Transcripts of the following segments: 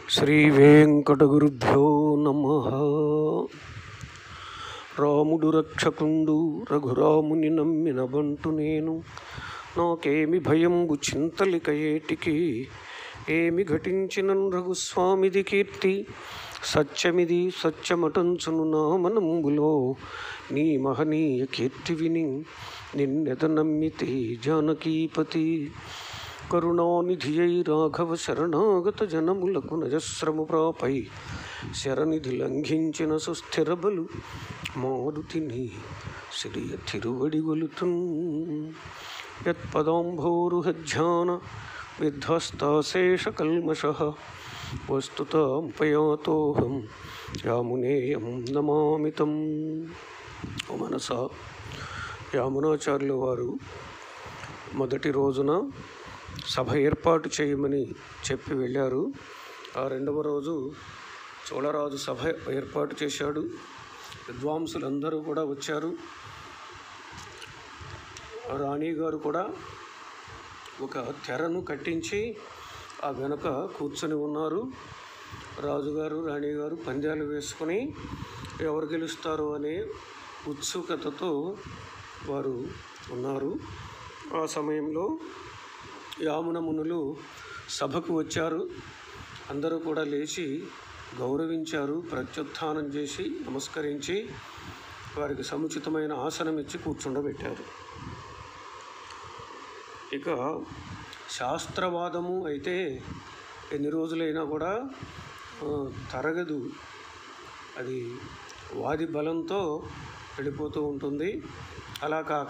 శ్రీవేంకటగురుభ్యో నమ రాముడు రక్షకుండు రఘురాముని నమ్మిన బంటు నేను నాకేమి భయంబు చింతలిక ఏటికి ఏమి ఘటించిన రఘుస్వామిది కీర్తి సత్యమిది సత్యమటంచును నా మనంబులో నీ మహనీయ కీర్తి విని నిన్నెద నమ్మితే జానకీపతి కరుణానిధియై రాఘవ శరణాగత జనములకు నజస్రము ప్రాపై శరనిధి లంఘించిన సుస్థిర బలు మారుతిని శ్రియ తిరువడి గొలుతున్ యత్పదాంభోరుహధ్యాన విధ్వస్తాశేష కల్మష వస్తుతాంపయాతోహం యామునేయం నమామితం ఓ మనసా యామునాచార్యుల వారు మొదటి రోజున సభ ఏర్పాటు చేయమని చెప్పి వెళ్ళారు ఆ రెండవ రోజు చోళరాజు సభ ఏర్పాటు చేశాడు విద్వాంసులందరూ కూడా వచ్చారు రాణి గారు కూడా ఒక తెరను కట్టించి ఆ వెనుక కూర్చొని ఉన్నారు రాజుగారు రాణిగారు పందాలు వేసుకొని ఎవరు గెలుస్తారు అనే ఉత్సుకతతో వారు ఉన్నారు ఆ సమయంలో యామున మునులు సభకు వచ్చారు అందరూ కూడా లేచి గౌరవించారు ప్రత్యుత్థానం చేసి నమస్కరించి వారికి సముచితమైన ఆసనం ఇచ్చి కూర్చుండబెట్టారు ఇక శాస్త్రవాదము అయితే ఎన్ని రోజులైనా కూడా ఆ, తరగదు అది వాది బలంతో వెళ్ళిపోతూ ఉంటుంది అలా కాక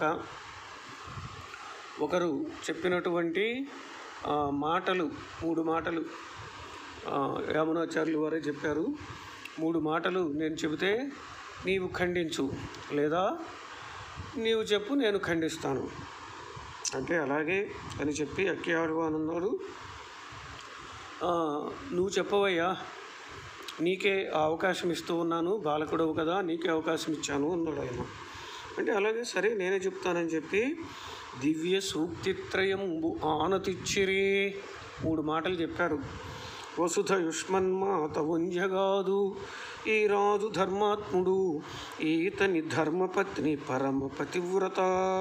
ఒకరు చెప్పినటువంటి ఆ, మాటలు మూడు మాటలు ఆ, యామునాచార్యులు వారే చెప్పారు మూడు మాటలు నేను చెబితే నీవు ఖండించు లేదా నీవు చెప్పు నేను ఖండిస్తాను అంటే అలాగే అని చెప్పి అక్కియాడు అన్నాడు "ఆ, నువ్వు చెప్పవయ్యా నీకే ఆ అవకాశం ఇస్తూ ఉన్నాను బాలకుడవు కదా నీకే అవకాశం ఇచ్చాను అన్నాడు ఆయన అంటే అలాగే సరే నేనే చెప్తానని చెప్పి దివ్య సూక్తిత్రయం ఆనతిచ్చిరి మూడు మాటలు చెప్పారు వసుధ యుష్మన్మాత వంజగాదు ఈ రాజు ధర్మాత్ముడు ఈతని ధర్మపత్ని పరమ పతివ్రత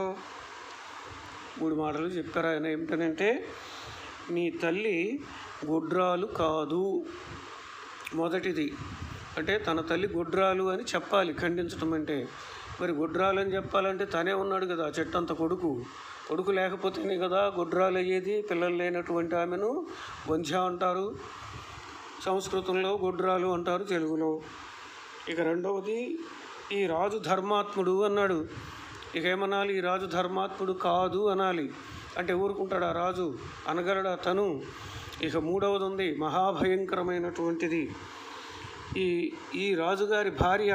మూడు మాటలు చెప్పారు ఆయన ఏమిటనంటే నీ తల్లి గొడ్రాలు కాదు మొదటిది అంటే తన తల్లి గొడ్రాలు అని చెప్పాలి ఖండించడం అంటే మరి గొడ్రాలు అని చెప్పాలంటే తనే ఉన్నాడు కదా చెట్టంత కొడుకు కొడుకు లేకపోతేనే కదా గొడ్రాలు అయ్యేది పిల్లలు లేనటువంటి ఆమెను వంధ్య అంటారు సంస్కృతంలో గొడ్రాలు అంటారు తెలుగులో ఇక రెండవది ఈ రాజు ధర్మాత్ముడు అన్నాడు ఇక ఏమనాలి ఈ రాజు ధర్మాత్ముడు కాదు అనాలి అంటే ఊరుకుంటాడు ఆ రాజు అనగలడా తను ఇక మూడవది ఉంది మహాభయంకరమైనటువంటిది ఈ ఈ రాజుగారి భార్య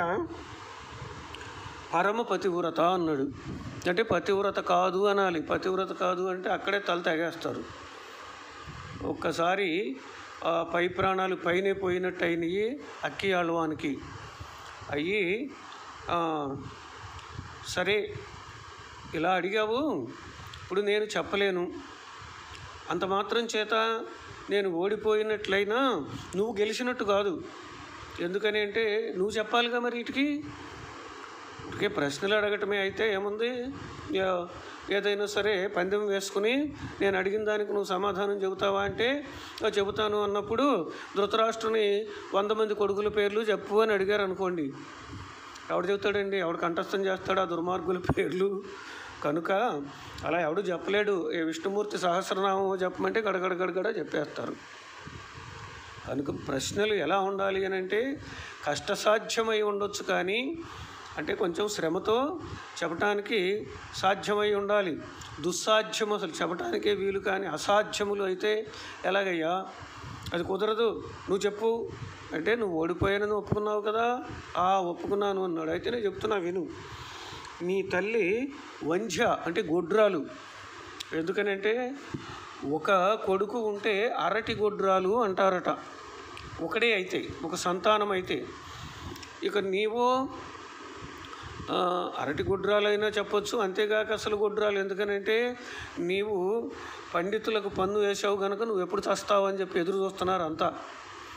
పరమ పతివ్రత అన్నాడు అంటే పతివ్రత కాదు అనాలి పతివ్రత కాదు అంటే అక్కడే తల తెగేస్తారు ఒక్కసారి ఆ పై ప్రాణాలు పైనే పోయినట్టు అయినాయి అక్కి ఆళ్వానికి అయ్యి ఆ, సరే ఇలా అడిగావు ఇప్పుడు నేను చెప్పలేను అంత మాత్రం చేత నేను ఓడిపోయినట్లయినా నువ్వు గెలిచినట్టు కాదు ఎందుకని అంటే నువ్వు చెప్పాలిగా మరి వీటికి ఇప్పటికే ప్రశ్నలు అడగటమే అయితే ఏముంది యా- ఏదైనా సరే పందెం వేసుకుని నేను అడిగిన దానికి నువ్వు సమాధానం చెబుతావా అంటే "ఆ, చెబుతాను అన్నప్పుడు ధృతరాష్ట్రుని వంద మంది కొడుకుల పేర్లు చెప్పు అని అడిగారు అనుకోండి ఎవడు చెబుతాడండి ఎవడు కంఠస్థం చేస్తాడు ఆ దుర్మార్గుల పేర్లు కనుక అలా ఎవడు చెప్పలేడు ఏ విష్ణుమూర్తి సహస్రనామం చెప్పమంటే గడగడ గడగడ చెప్పేస్తారు కనుక ప్రశ్నలు ఎలా ఉండాలి అని అంటే కష్టసాధ్యమై ఉండొచ్చు కానీ అంటే కొంచెం శ్రమతో చెప్పటానికి సాధ్యమై ఉండాలి దుస్సాధ్యం అసలు చెప్పటానికే వీలు కానీ అసాధ్యములు అయితే ఎలాగయ్యా అది కుదరదు నువ్వు చెప్పు అంటే నువ్వు ఓడిపోయానని ఒప్పుకున్నావు కదా ఆ ఒప్పుకున్నాను అన్నాడు అయితే నేను చెప్తున్నా విను నీ తల్లి వంధ్య అంటే గొడ్రాలు ఎందుకనంటే ఒక కొడుకు ఉంటే అరటి గొడ్రాలు అంటారట ఒకడే అయితే ఒక సంతానం అయితే ఇక నీవు ఆ, అరటి గుడ్రాలైనా చెప్పొచ్చు అంతేగాక అసలు గుడ్రాలు ఎందుకనంటే నీవు పండితులకు పన్ను వేసావు కనుక నువ్వు ఎప్పుడు చస్తావు అని చెప్పి ఎదురు చూస్తున్నారు అంతా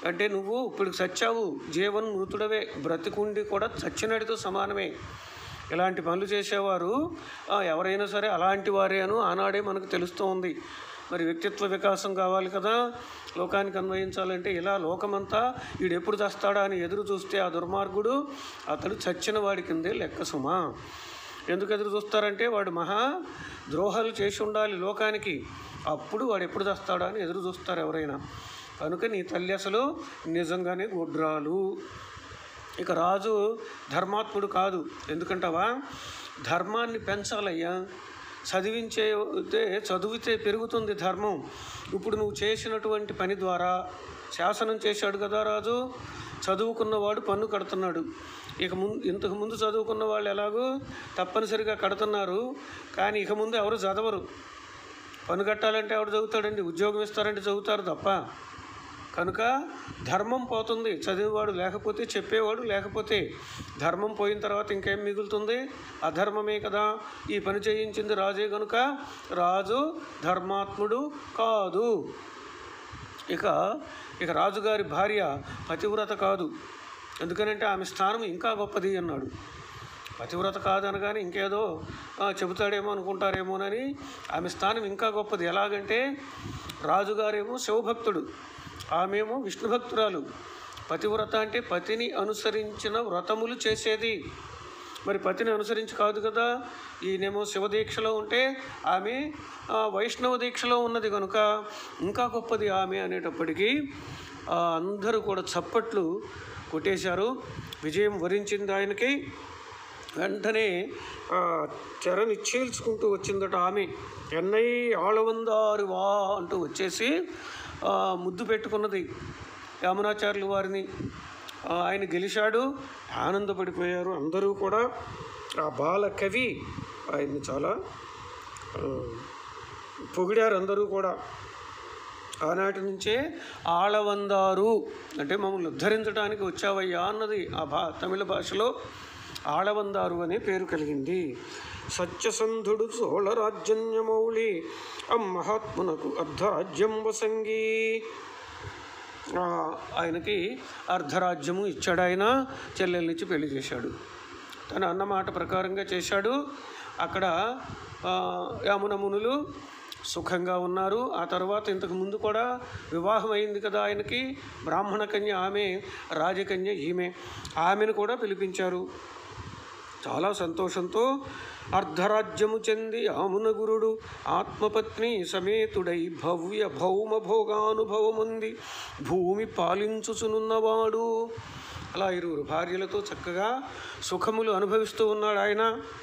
అంటే నువ్వు ఇప్పుడు చచ్చావు జీవన్ మృతుడవే బ్రతికుండి కూడా చచ్చినడితో సమానమే ఇలాంటి పనులు చేసేవారు ఆ, ఎవరైనా సరే అలాంటి వారే అను ఆనాడే మనకు తెలుస్తూ ఉంది మరి వ్యక్తిత్వ వికాసం కావాలి కదా లోకానికి అన్వయించాలంటే ఇలా లోకమంతా వీడు ఎప్పుడు చస్తాడా అని ఎదురు చూస్తే ఆ దుర్మార్గుడు అతడు చచ్చిన వాడి కిందే లెక్క సుమా ఎందుకు ఎదురు చూస్తారంటే వాడు మహా ద్రోహాలు చేసి ఉండాలి లోకానికి అప్పుడు వాడు ఎప్పుడు చస్తాడా అని ఎదురు చూస్తారు ఎవరైనా కనుక నీ తల్లి అసలు నిజంగానే గుడ్రాలు ఇక రాజు ధర్మాత్ముడు కాదు ఎందుకంటావా ధర్మాన్ని పెంచాలయ్యా చదివించే చదివితే పెరుగుతుంది ధర్మం ఇప్పుడు నువ్వు చేసినటువంటి పని ద్వారా శాసనం చేశాడు కదా రాజు చదువుకున్నవాడు పన్ను కడుతున్నాడు ఇక ముందు ఇంతకు ముందు చదువుకున్న వాళ్ళు ఎలాగో తప్పనిసరిగా కడుతున్నారు కానీ ఇక ముందు ఎవరు చదవరు పన్ను కట్టాలంటే ఎవడు చదువుతాడండి ఉద్యోగం ఇస్తారంటే చదువుతారు తప్ప కనుక ధర్మం పోతుంది చదివేవాడు లేకపోతే చెప్పేవాడు లేకపోతే ధర్మం పోయిన తర్వాత ఇంకేం మిగులుతుంది అధర్మమే కదా ఈ పని చేయించింది రాజే కనుక రాజు ధర్మాత్ముడు కాదు ఇక ఇక రాజుగారి భార్య పతివ్రత కాదు ఎందుకనంటే ఆమె స్థానం ఇంకా గొప్పది అన్నాడు పతివ్రత కాదనగానే ఇంకేదో ఆ, చెబుతాడేమో అనుకుంటారేమోనని ఆమె స్థానం ఇంకా గొప్పది ఎలాగంటే రాజుగారేమో శివభక్తుడు ఆమెమో విష్ణు భక్తురాలు పతివ్రత అంటే పతిని అనుసరించిన వ్రతములు చేసేది మరి పతిని అనుసరించి కాదు కదా ఈయనేమో శివదీక్షలో ఉంటే ఆమె ఆ, వైష్ణవ దీక్షలో ఉన్నది కనుక ఇంకా గొప్పది ఆమె అనేటప్పటికీ ఆ, అందరూ కూడా చప్పట్లు కొట్టేశారు విజయం వరించింది ఆయనకి వెంటనే ఆ, తెరని చీల్చుకుంటూ వచ్చిందట ఆమె ఎన్నై ఆళవందారు వా అంటూ వచ్చేసి ఆ, ముద్దు పెట్టుకున్నది యామునాచార్యులు వారిని ఆ, ఆయన గెలిచాడు ఆనందపడిపోయారు అందరూ కూడా ఆ బాల కవి ఆయన్ని చాలా ఆ, పొగిడారు అందరూ కూడా ఆనాటి నుంచే ఆళవందారు అంటే మమ్మల్ని ఉద్ధరించడానికి వచ్చావయ్యా అన్నది ఆ భా తమిళ భాషలో ఆళవందారు అనే పేరు కలిగింది సత్యసంధుడు సోళరాజ్యన్యమౌళి అమ్మహాత్మునకు అర్ధరాజ్యం వసంగి ఆ, ఆయనకి అర్ధరాజ్యము ఇచ్చాడు ఆయన చెల్లెల్నిచ్చి పెళ్లి చేశాడు తన అన్నమాట ప్రకారంగా చేశాడు అక్కడ ఆ, యమున మునులు సుఖంగా ఉన్నారు ఆ తర్వాత ఇంతకు ముందు కూడా వివాహం అయింది కదా ఆయనకి బ్రాహ్మణ కన్య ఆమె రాజకన్య ఈమె ఆమెను కూడా పిలిపించారు చాలా సంతోషంతో అర్ధరాజ్యము చెంది ఆమునగురుడు ఆత్మపత్ని సమేతుడై భవ్య భౌమ భోగానుభవముంది భూమి పాలించుచునున్నవాడు అలా ఇరువురు భార్యలతో చక్కగా సుఖములు అనుభవిస్తూ ఉన్నాడు ఆయన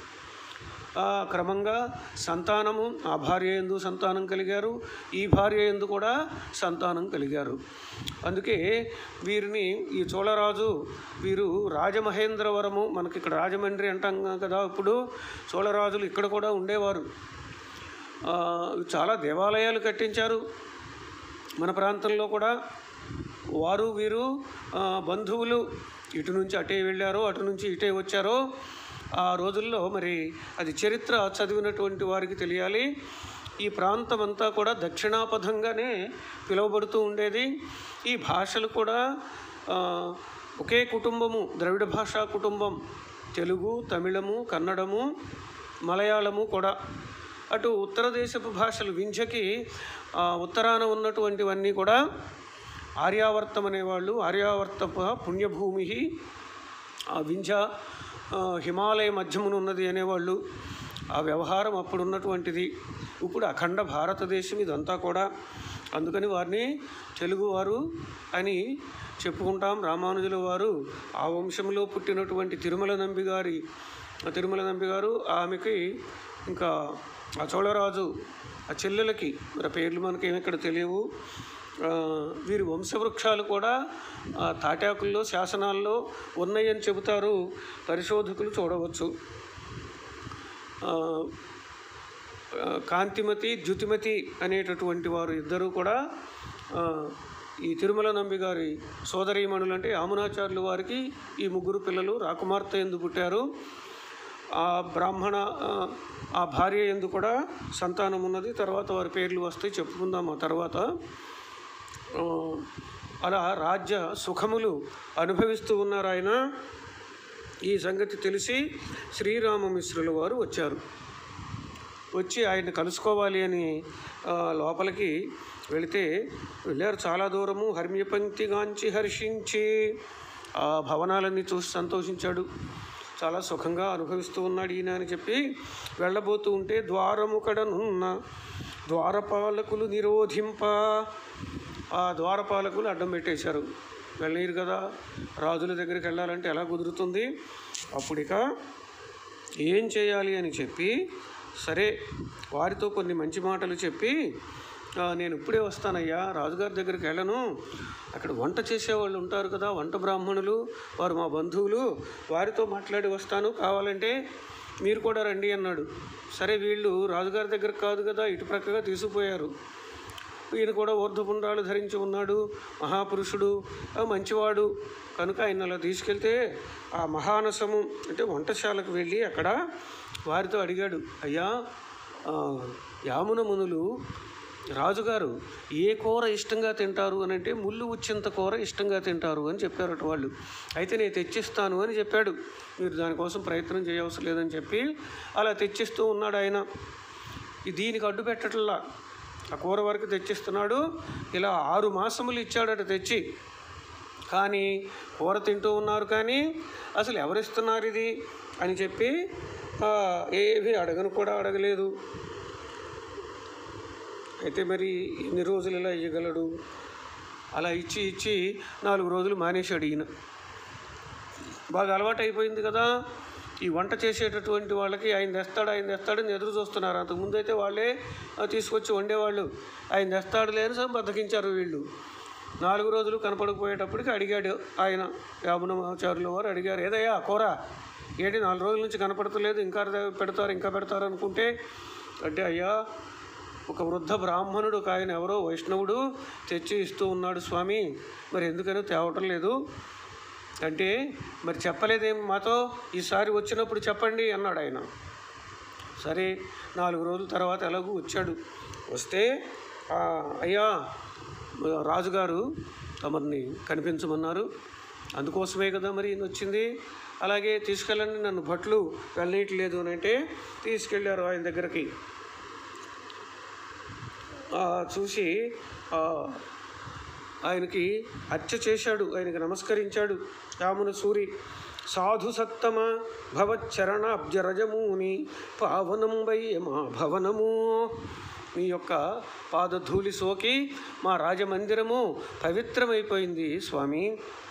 ఆ, క్రమంగా సంతానము ఆ భార్య ఎందు సంతానం కలిగారు ఈ భార్య ఎందు కూడా సంతానం కలిగారు అందుకే వీరిని ఈ చోళరాజు వీరు రాజమహేంద్రవరము మనకి ఇక్కడ రాజమండ్రి అంటాం కదా ఇప్పుడు చోళరాజులు ఇక్కడ కూడా ఉండేవారు ఆ, చాలా దేవాలయాలు కట్టించారు మన ప్రాంతంలో కూడా వారు వీరు ఆ, బంధువులు ఇటు నుంచి అటే వెళ్ళారో అటు నుంచి ఇటే వచ్చారో ఆ రోజుల్లో మరి అది చరిత్ర చదివినటువంటి వారికి తెలియాలి ఈ ప్రాంతం అంతా కూడా దక్షిణాపథంగానే పిలువబడుతూ ఉండేది ఈ భాషలు కూడా ఆ, ఒకే కుటుంబము ద్రవిడ భాషా కుటుంబం తెలుగు తమిళము కన్నడము మలయాళము కూడా అటు ఉత్తర దేశపు భాషలు వింధ్యకి ఆ, ఉత్తరాన ఉన్నటువంటివన్నీ కూడా ఆర్యావర్తం అనేవాళ్ళు ఆర్యావర్త పుణ్యభూమి ఆ వింధ్య ఆ, హిమాలయ మధ్యమున ఉన్నది అనేవాళ్ళు ఆ వ్యవహారం అప్పుడు ఉన్నటువంటిది ఇప్పుడు అఖండ భారతదేశం ఇదంతా కూడా అందుకని వారిని తెలుగువారు అని చెప్పుకుంటాం రామానుజుల వారు ఆ వంశంలో పుట్టినటువంటి తిరుమల నంబి గారి ఆ తిరుమల నంబి గారు ఆమెకి ఇంకా ఆ చోళరాజు ఆ చెల్లెలకి మరి ఆ పేర్లు మనకి ఏమి ఇక్కడ తెలియవు ఆ, వీరి వంశవృక్షాలు కూడా ఆ, తాటాకుల్లో శాసనాల్లో ఉన్నాయని చెబుతారు పరిశోధకులు చూడవచ్చు ఆ, ఆ, కాంతిమతి ద్యుతిమతి అనేటటువంటి వారు ఇద్దరు కూడా ఆ, ఈ తిరుమల నంబి గారి సోదరీమణులు అంటే యామునాచార్యులు వారికి ఈ ముగ్గురు పిల్లలు రాకుమార్తె ఎందు పుట్టారు ఆ బ్రాహ్మణ ఆ, ఆ భార్య ఎందు కూడా సంతానం ఉన్నది తర్వాత వారి పేర్లు వస్తాయి చెప్పుకుందాం ఆ తర్వాత ఆ, అలా రాజ్య సుఖములు అనుభవిస్తూ ఉన్నారు ఆయన ఈ సంగతి తెలిసి శ్రీరామమిశ్రుల వారు వచ్చారు వచ్చి ఆయన కలుసుకోవాలి అని ఆ, లోపలికి వెళితే వెళ్ళారు చాలా దూరము హర్మ్యపంక్తిగాంచి హర్షించి ఆ భవనాలన్నీ చూసి సంతోషించాడు చాలా సుఖంగా అనుభవిస్తూ ఉన్నాడు ఈయన అని చెప్పి వెళ్ళబోతూ ఉంటే ద్వారము కడనున్న ద్వారపాలకులు నిరోధింప ఆ ద్వారపాలకులు అడ్డం పెట్టేశారు వెళ్ళనీరు కదా రాజుల దగ్గరికి వెళ్ళాలంటే ఎలా కుదురుతుంది అప్పుడిక ఏం చేయాలి అని చెప్పి సరే వారితో కొన్ని మంచి మాటలు చెప్పి "ఆ, నేను ఇప్పుడే వస్తానయ్యా రాజుగారి దగ్గరికి వెళ్ళను అక్కడ వంట చేసేవాళ్ళు ఉంటారు కదా వంట బ్రాహ్మణులు వారు మా బంధువులు వారితో మాట్లాడి వస్తాను కావాలంటే మీరు కూడా రండి అన్నాడు సరే వీళ్ళు రాజుగారి దగ్గర కాదు కదా ఇటు ప్రక్కగా తీసుకుపోయారు ఈయన కూడా ఊర్ధపుండ్రాలు ధరించి ఉన్నాడు మహాపురుషుడు ఆ మంచివాడు కనుక ఆయన అలా తీసుకెళ్తే ఆ మహానసము అంటే వంటశాలకు వెళ్ళి అక్కడ వారితో అడిగాడు అయ్యా ఆ, యామున మునులు రాజుగారు ఏ కూర ఇష్టంగా తింటారు అని అంటే ముళ్ళు ఉచ్చింత కూర ఇష్టంగా తింటారు అని చెప్పారట వాళ్ళు అయితే నేను తెచ్చిస్తాను అని చెప్పాడు మీరు దానికోసం ప్రయత్నం చేయవసరం లేదని చెప్పి అలా తెచ్చిస్తూ ఉన్నాడు ఆయన ఈ దీనికి అడ్డు పెట్టట్లా ఆ కూర వరకు తెచ్చిస్తున్నాడు ఇలా ఆరు మాసములు ఇచ్చాడట తెచ్చి కానీ కూర తింటూ ఉన్నారు కానీ అసలు ఎవరిస్తున్నారు ఇది అని చెప్పి ఆ, ఏమీ అడగను కూడా అడగలేదు అయితే మరి ఎన్ని రోజులు ఇలా ఇవ్వగలడు అలా ఇచ్చి ఇచ్చి నాలుగు రోజులు మానేశాడు ఈయన బాగా అలవాటు అయిపోయింది కదా ఈ వంట చేసేటటువంటి వాళ్ళకి ఆయన తెస్తాడు ఆయన తెస్తాడని ఎదురు చూస్తున్నారు అంతకుముందు అయితే వాళ్ళే ఆ, తీసుకొచ్చి వండేవాళ్ళు ఆయన తెస్తాడు లేని సరే బతికించారు వీళ్ళు నాలుగు రోజులు కనపడకపోయేటప్పటికి అడిగాడు ఆయన యామునమాచారుల వారు అడిగారు ఏదయ్యా కూర ఏంటి నాలుగు రోజుల నుంచి కనపడతలేదు ఇంకా పెడతారు ఇంకా పెడతారు అనుకుంటే అంటే అయ్యా ఒక వృద్ధ బ్రాహ్మణుడు ఒక ఆయన ఎవరో వైష్ణవుడు తెచ్చి ఇస్తూ ఉన్నాడు స్వామి మరి ఎందుకనో తేవటం లేదు అంటే మరి చెప్పలేదేం మాతో ఈసారి వచ్చినప్పుడు చెప్పండి అన్నాడు ఆయన సరే నాలుగు రోజుల తర్వాత ఎలాగూ వచ్చాడు వస్తే "ఆ, అయ్యా రాజుగారు తమరిని కనిపించమన్నారు అందుకోసమే కదా మరి ఈయన వచ్చింది అలాగే తీసుకెళ్ళండి నన్ను భట్లు వెళ్ళనీయట్లేదు అని అంటే తీసుకెళ్ళారు ఆయన దగ్గరికి ఆ, చూసి ఆ, ఆయనకి హత్య చేశాడు ఆయనకి నమస్కరించాడు రామున సూరి సాధు సత్తమ భవచ్చరణాబ్జరజమూని పావనం వై మా భవనము మీ యొక్క పాదధూళి సోకి మా రాజమందిరము పవిత్రమైపోయింది స్వామి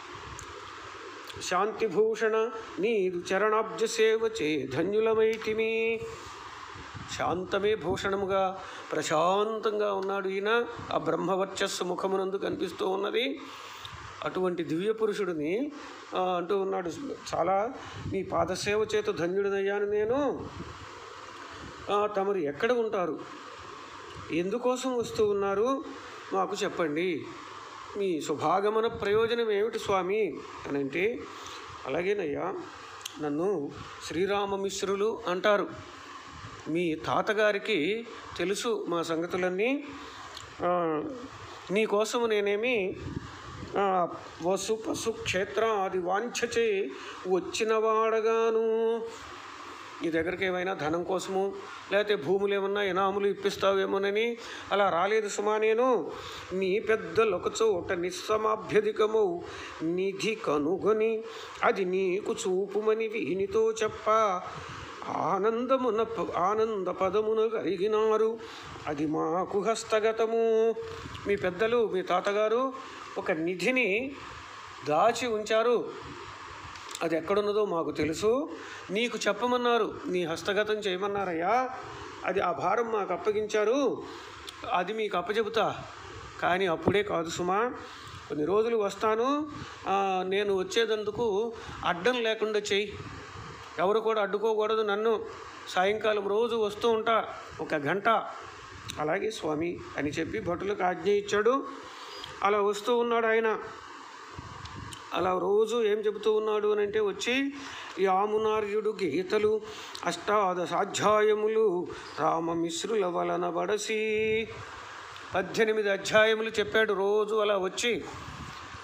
శాంతిభూషణ నీదు చరణాబ్జ సేవ చే ధన్యులమైతిమి శాంతమే భూషణముగా ప్రశాంతంగా ఉన్నాడు ఈయన ఆ బ్రహ్మవర్చస్సు ముఖమునందు కనిపిస్తూ ఉన్నది అటువంటి దివ్య పురుషుడిని ఆ, అంటూ ఉన్నాడు చాలా నీ పాదసేవ చేత ధన్యుడినయ్యాను నేను ఆ, తమరు ఎక్కడ ఉంటారు ఎందుకోసం వస్తూ ఉన్నారు మాకు చెప్పండి మీ శుభాగమన ప్రయోజనం ఏమిటి స్వామి అని అంటే అలాగేనయ్యా నన్ను శ్రీరామమిశ్రులు అంటారు మీ తాతగారికి తెలుసు మా సంగతులన్నీ ఆ, నీకోసము నేనేమి ఆ, వసు పశు క్షేత్ర అది వాంఛచే వచ్చిన వాడగాను నీ దగ్గరికి ఏమైనా ధనం కోసము లేకపోతే భూములు ఏమన్నా ఇనాములు ఇప్పిస్తావేమోనని అలా రాలేదు సుమా నేను నీ పెద్దలొక చోట నిస్సమాభ్యధికము నిధి కనుగొని అది నీకు చూపుమని వీనితో చెప్ప ఆనందమున ప- ఆనంద పదమున కలిగినారు అది మాకు హస్తగతము మీ పెద్దలు మీ తాతగారు ఒక నిధిని దాచి ఉంచారు అది ఎక్కడున్నదో మాకు తెలుసు నీకు చెప్పమన్నారు నీ హస్తగతం చేయమన్నారయ్యా అది ఆ భారం మాకు అప్పగించారు అది మీకు అప్పచెబుతా కానీ అప్పుడే కాదు సుమా కొన్ని రోజులు వస్తాను ఆ, నేను వచ్చేదందుకు అడ్డం లేకుండా చెయ్యి ఎవరు కూడా అడ్డుకోకూడదు నన్ను సాయంకాలం రోజు వస్తూ ఉంటా ఒక గంట అలాగే స్వామి అని చెప్పి భటులకు ఆజ్ఞ ఇచ్చాడు అలా వస్తూ ఉన్నాడు ఆయన అలా రోజు ఏం చెబుతూ ఉన్నాడు అని అంటే వచ్చి యామునార్యుడు గీతలు అష్టాదశాధ్యాయములు రామమిశ్రుల వలన బడసి పద్దెనిమిది అధ్యాయములు చెప్పాడు రోజు అలా వచ్చి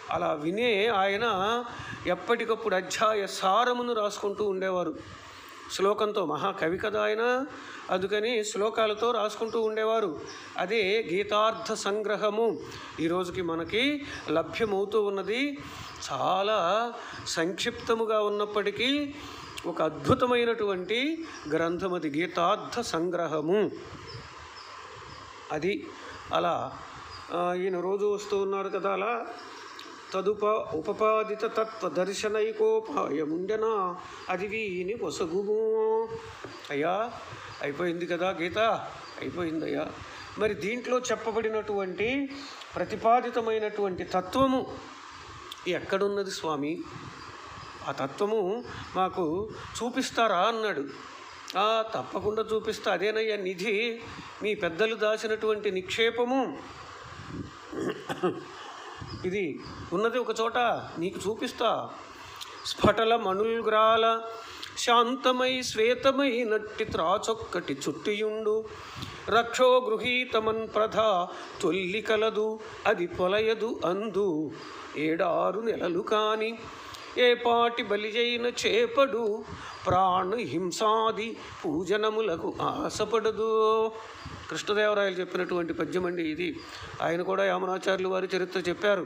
అలా వినే ఆయన ఎప్పటికప్పుడు అధ్యాయ సారమును రాసుకుంటూ ఉండేవారు శ్లోకంతో మహాకవి కదా ఆయన అందుకని శ్లోకాలతో రాసుకుంటూ ఉండేవారు అదే గీతార్థ సంగ్రహము ఈ రోజుకి మనకి లభ్యమవుతూ ఉన్నది చాలా సంక్షిప్తముగా ఉన్నప్పటికీ ఒక అద్భుతమైనటువంటి గ్రంథం అది గీతార్థ సంగ్రహము అది అలా ఆ, ఈయన రోజు వస్తూ ఉన్నారు కదా అలా తదుప ఉపపాదిత తత్వ దర్శనైకోపాయముండెనా అది వీని పొసగుము అయ్యా అయిపోయింది కదా గీత అయిపోయిందయ్యా మరి దీంట్లో చెప్పబడినటువంటి ప్రతిపాదితమైనటువంటి తత్వము ఎక్కడున్నది స్వామి ఆ తత్వము మాకు చూపిస్తారా అన్నాడు "ఆ, తప్పకుండా చూపిస్తా అదేనయ్యా నిధి మీ పెద్దలు దాచినటువంటి నిక్షేపము ఇది ఉన్నది ఒక చోట నీకు చూపిస్తా స్ఫటల మణుల్గ్రాల శాంతమై శ్వేతమై నట్టి త్రాచొక్కటి చుట్టియుండు రక్షో గృహీతమన్ ప్రధ తొల్లి కలదు అది పొలయదు అందు ఏడారు నెలలు కాని ఏ పాటి బలిజైన చేపడు ప్రాణ హింసాది పూజనములకు ఆశపడదు కృష్ణదేవరాయలు చెప్పినటువంటి పద్యం అండి ఇది ఆయన కూడా యామనాచార్యులు వారి చరిత్ర చెప్పారు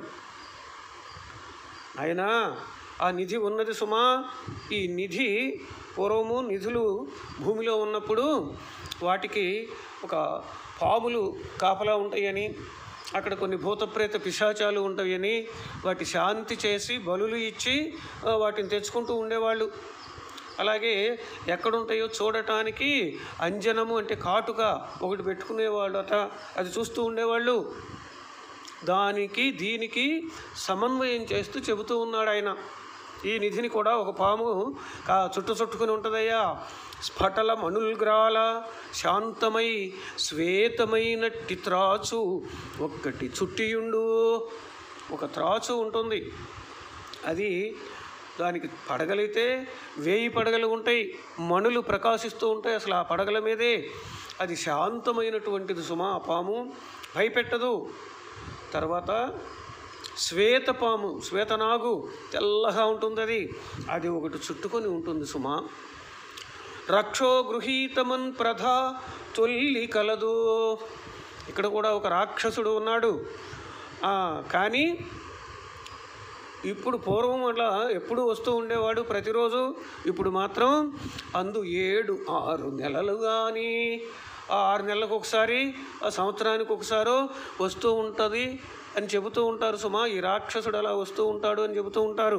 ఆయన ఆ నిధి ఉన్నది సుమా ఈ నిధి పూర్వము నిధులు భూమిలో ఉన్నప్పుడు వాటికి ఒక పాములు కాపలా ఉంటాయని అక్కడ కొన్ని భూతప్రేత పిశాచాలు ఉంటాయని వాటి శాంతి చేసి బలులు ఇచ్చి ఆ, వాటిని తెచ్చుకుంటూ ఉండేవాళ్ళు అలాగే ఎక్కడుంటాయో చూడటానికి అంజనము అంటే కాటుక ఒకటి పెట్టుకునేవాళ్ళు అట అది చూస్తూ ఉండేవాళ్ళు దానికి దీనికి సమన్వయం చేస్తూ చెబుతూ ఉన్నాడు ఆయన ఈ నిధిని కూడా ఒక పాము కా చుట్టు చుట్టుకుని ఉంటుందయ్యా స్ఫటల మణుల్గ్రాల శాంతమై శ్వేతమైనట్టి త్రాచు ఒక్కటి చుట్టియుండు ఒక త్రాచు ఉంటుంది అది దానికి పడగలైతే వేయి పడగలు ఉంటాయి మణులు ప్రకాశిస్తూ ఉంటాయి అసలు ఆ పడగల మీదే అది శాంతమైనటువంటిది సుమా ఆ పాము భయపెట్టదు తర్వాత శ్వేతపాము శ్వేతనాగు తెల్లగా ఉంటుంది అది అది ఒకటి చుట్టుకొని ఉంటుంది సుమా రక్షో గృహీతమన్ ప్రధ తొల్లి కలదు ఇక్కడ కూడా ఒక రాక్షసుడు ఉన్నాడు ఆ, కానీ ఇప్పుడు పూర్వం అట్లా ఎప్పుడు వస్తూ ఉండేవాడు ప్రతిరోజు ఇప్పుడు మాత్రం అందు ఏడు ఆరు నెలలు కానీ ఆ ఆరు నెలలకు ఒకసారి ఆ సంవత్సరానికి ఒకసారో వస్తూ ఉంటుంది అని చెబుతూ ఉంటారు సుమా ఈ రాక్షసుడు అలా వస్తూ ఉంటాడు అని చెబుతూ ఉంటారు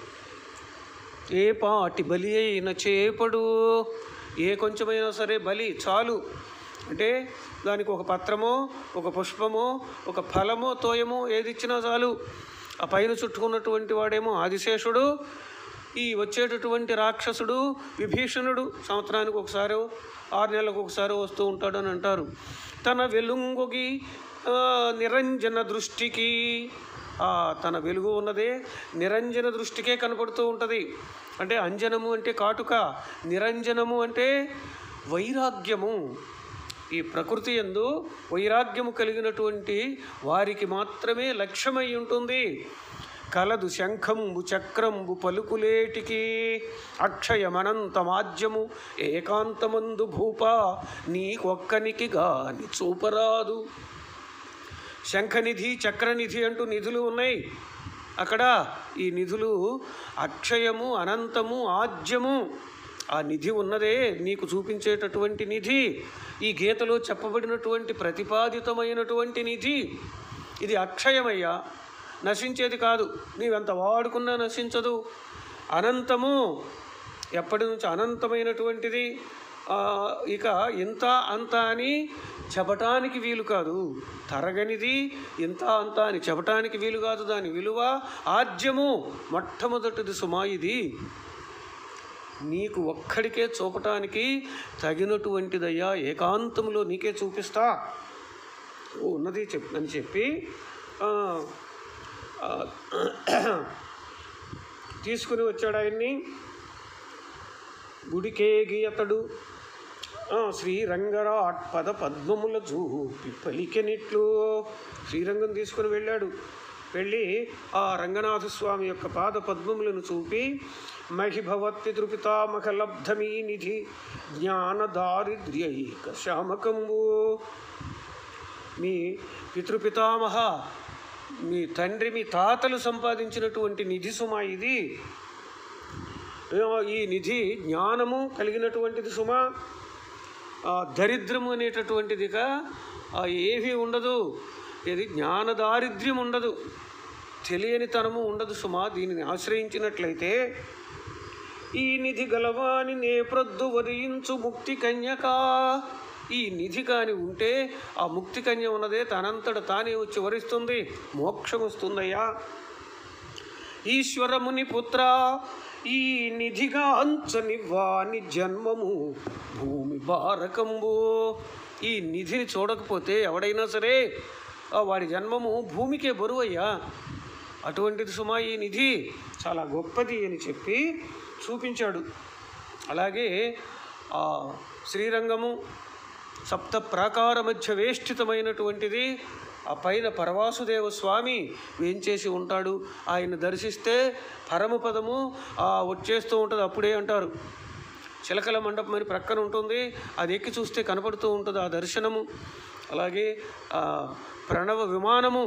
ఏ పాటి బలి అయిన చేపడు ఏ కొంచెమైనా సరే బలి చాలు అంటే దానికి ఒక పత్రమో ఒక పుష్పమో ఒక ఫలమో తోయమో ఏది ఇచ్చినా చాలు ఆ పైన చుట్టుకున్నటువంటి వాడేమో ఆదిశేషుడు ఈ వచ్చేటటువంటి రాక్షసుడు విభీషణుడు సంవత్సరానికి ఒకసారో ఆరు నెలలకు ఒకసారో వస్తూ ఉంటాడు అని అంటారు తన వెలుంగుకి ఆ, నిరంజన దృష్టికి ఆ తన వెలుగు ఉన్నదే నిరంజన దృష్టికే కనపడుతూ ఉంటుంది అంటే అంజనము అంటే కాటుక నిరంజనము అంటే వైరాగ్యము ఈ ప్రకృతి ఎందు వైరాగ్యము కలిగినటువంటి వారికి మాత్రమే లక్ష్యమై ఉంటుంది కలదు శంఖంబు చక్రంబు పలుకులేటికి అక్షయమనంతమాద్యము ఏకాంతమందు భూప నీకొక్కనికి గాని చూపరాదు శంఖనిధి చక్రనిధి అంటూ నిధులు ఉన్నాయి అక్కడ ఈ నిధులు అక్షయము అనంతము ఆద్యము ఆ నిధి ఉన్నదే నీకు చూపించేటటువంటి నిధి ఈ గీతలో చెప్పబడినటువంటి ప్రతిపాదితమైనటువంటి నిధి ఇది అక్షయమయ్యా నశించేది కాదు నీవెంత వాడుకున్నా నశించదు అనంతము ఎప్పటి నుంచి అనంతమైనటువంటిది ఆ, ఇక ఇంత అంత అని చెప్పటానికి వీలు కాదు తరగనిది ఇంత అంత అని చెప్పటానికి వీలు కాదు దాని విలువ ఆద్యము మొట్టమొదటిది సుమా ఇది నీకు ఒక్కడికే చూపటానికి తగినటువంటిదయ్యా ఏకాంతంలో నీకే చూపిస్తా ఓ ఉన్నది చెప్ అని చెప్పి ఆ, ఆ, తీసుకుని వచ్చాడు ఆయన్ని గుడికేగి అతడు ఆ, శ్రీరంగరాట్ పద పద్మముల చూపి పలికెనిట్లు శ్రీరంగం తీసుకుని వెళ్ళాడు వెళ్ళి ఆ రంగనాథ స్వామి యొక్క పాద పద్మములను చూపి మహిభవత్పితృపితామహలబ్ధమీ నిధి జ్ఞాన దారిద్ర్యైక శ్యామకంబు మీ పితృపితామహ మీ తండ్రి మీ తాతలు సంపాదించినటువంటి నిధి సుమ ఇది ఏ, ఈ నిధి జ్ఞానము కలిగినటువంటిది సుమ ఆ, దరిద్రము అనేటటువంటిదిగా ఆ, ఏమీ ఉండదు ఇది జ్ఞాన దారిద్ర్యం ఉండదు తెలియనితనము ఉండదు సుమా దీనిని ఆశ్రయించినట్లయితే ఈ నిధి గలవాని నే ప్రొద్దు వరించు ముక్తి కన్యక ఈ నిధి కాని ఉంటే ఆ ముక్తి కన్య ఉన్నదే తనంతట తానే వచ్చి వరిస్తుంది మోక్షం వస్తుందయ్యా ఈశ్వరముని పుత్ర ఈ నిధిగా అంచని వాని జన్మము భూమి బారకంబు ఈ నిధిని చూడకపోతే ఎవడైనా సరే ఆ వాడి జన్మము భూమికే బరువయ్యా అటువంటిది సుమా ఈ నిధి చాలా గొప్పది అని చెప్పి చూపించాడు అలాగే ఆ శ్రీరంగము సప్త ప్రాకార మధ్య వేష్టితమైనటువంటిది ఆ పైన పరవాసుదేవ స్వామి వేంచేసి ఉంటాడు ఆయన దర్శిస్తే పరమపదము ఆ వచ్చేస్తూ ఉంటుంది అప్పుడే అంటారు చిలకల మండపం అని ప్రక్కన ఉంటుంది అది ఎక్కి చూస్తే కనపడుతూ ఉంటుంది ఆ దర్శనము అలాగే ఆ ప్రణవ విమానము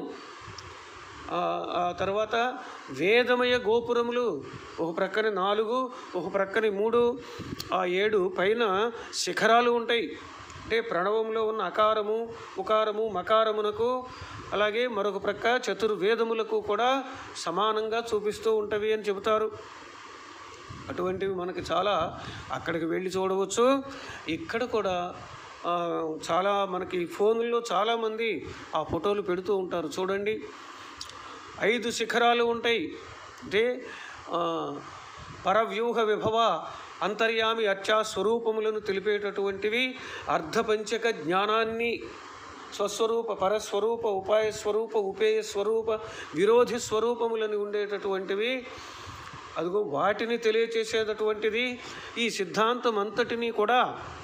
ఆ ఆ తర్వాత వేదమయ గోపురములు ఒక ప్రక్కన నాలుగు ఒక ప్రక్కన మూడు ఆ ఏడు పైన శిఖరాలు ఉంటాయి అంటే ప్రణవంలో ఉన్న అకారము ఉకారము మకారమునకు అలాగే మరొక ప్రక్క చతుర్వేదములకు కూడా సమానంగా చూపిస్తూ ఉంటవి అని చెబుతారు అటువంటివి మనకి చాలా అక్కడికి వెళ్ళి చూడవచ్చు ఇక్కడ కూడా ఆ, చాలా మనకి ఫోన్లో చాలామంది ఆ ఫోటోలు పెడుతూ ఉంటారు చూడండి ఐదు శిఖరాలు ఉంటాయి అంటే ఆ, పరవ్యూహ విభవ అంతర్యామి అర్చా స్వరూపములను తెలిపేటటువంటివి అర్ధపంచక జ్ఞానాన్ని స్వస్వరూప పరస్వరూప ఉపాయ స్వరూప ఉపేయ స్వరూప విరోధి స్వరూపములని ఉండేటటువంటివి అదిగో వాటిని తెలియచేసేటటువంటిది ఈ సిద్ధాంతం అంతటినీ కూడా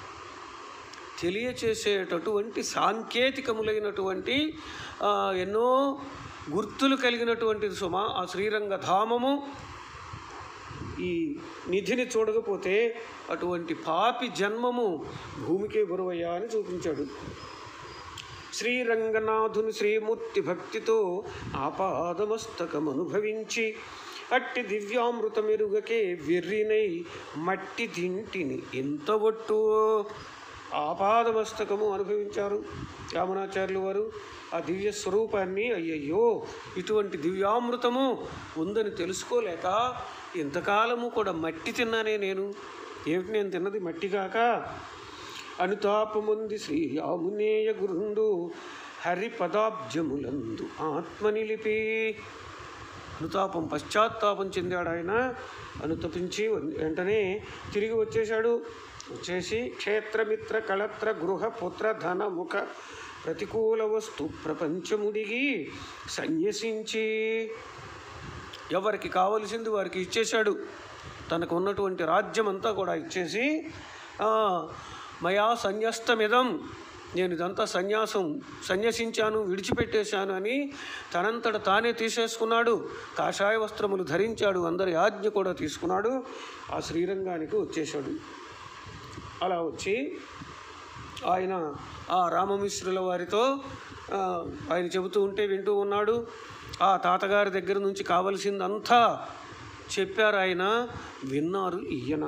తెలియచేసేటటువంటి సాంకేతికములైనటువంటి ఆ, ఎన్నో గుర్తులు కలిగినటువంటిది సుమ ఆ శ్రీరంగ ధామము ఈ నిధిని చూడకపోతే అటువంటి పాపి జన్మము భూమికే బరువయ్యా అని చూపించాడు శ్రీరంగనాథుని శ్రీమూర్తి భక్తితో ఆపాదమస్తకమనుభవించి అట్టి దివ్యామృతమెరుగకే వెర్రినై మట్టి తింటిని ఎంత ఒట్టు ఆపాదమస్తకము అనుభవించారు యామునాచార్యులు వారు ఆ దివ్య స్వరూపాన్ని అయ్యయ్యో ఇటువంటి దివ్యామృతము ఉందని తెలుసుకోలేక ఇంతకాలము కూడా మట్టి తిన్నానే నేను ఏమిటి నేను తిన్నది మట్టి కాక అనుతాపముంది శ్రీ యామునేయ గురుండు హరి పదాబ్జములందు ఆత్మ నిలిపి అనుతాపం పశ్చాత్తాపం చెందాడు ఆయన అనుతపించి వెంటనే తిరిగి వచ్చేశాడు వచ్చేసి క్షేత్రమిత్ర కళత్ర గృహ పుత్ర ధన ముఖ ప్రతికూల వస్తు ప్రపంచముడిగి సన్యసించి ఎవరికి కావలసింది వారికి ఇచ్చేశాడు తనకు ఉన్నటువంటి రాజ్యం అంతా కూడా ఇచ్చేసి "ఆ, మయా సన్యస్తమిదం నేను ఇదంతా సన్యాసం సన్యసించాను విడిచిపెట్టేశాను అని తనంతట తానే తీసేసుకున్నాడు కాషాయ వస్త్రములు ధరించాడు అందరి ఆజ్ఞ కూడా తీసుకున్నాడు ఆ శ్రీరంగానికి వచ్చేశాడు అలా వచ్చి ఆయన ఆ రామమిశ్రుల వారితో ఆ, ఆయన చెబుతూ ఉంటే వింటూ ఉన్నాడు ఆ తాతగారి దగ్గర నుంచి కావలసిందంతా చెప్పారు ఆయన విన్నారు ఈయన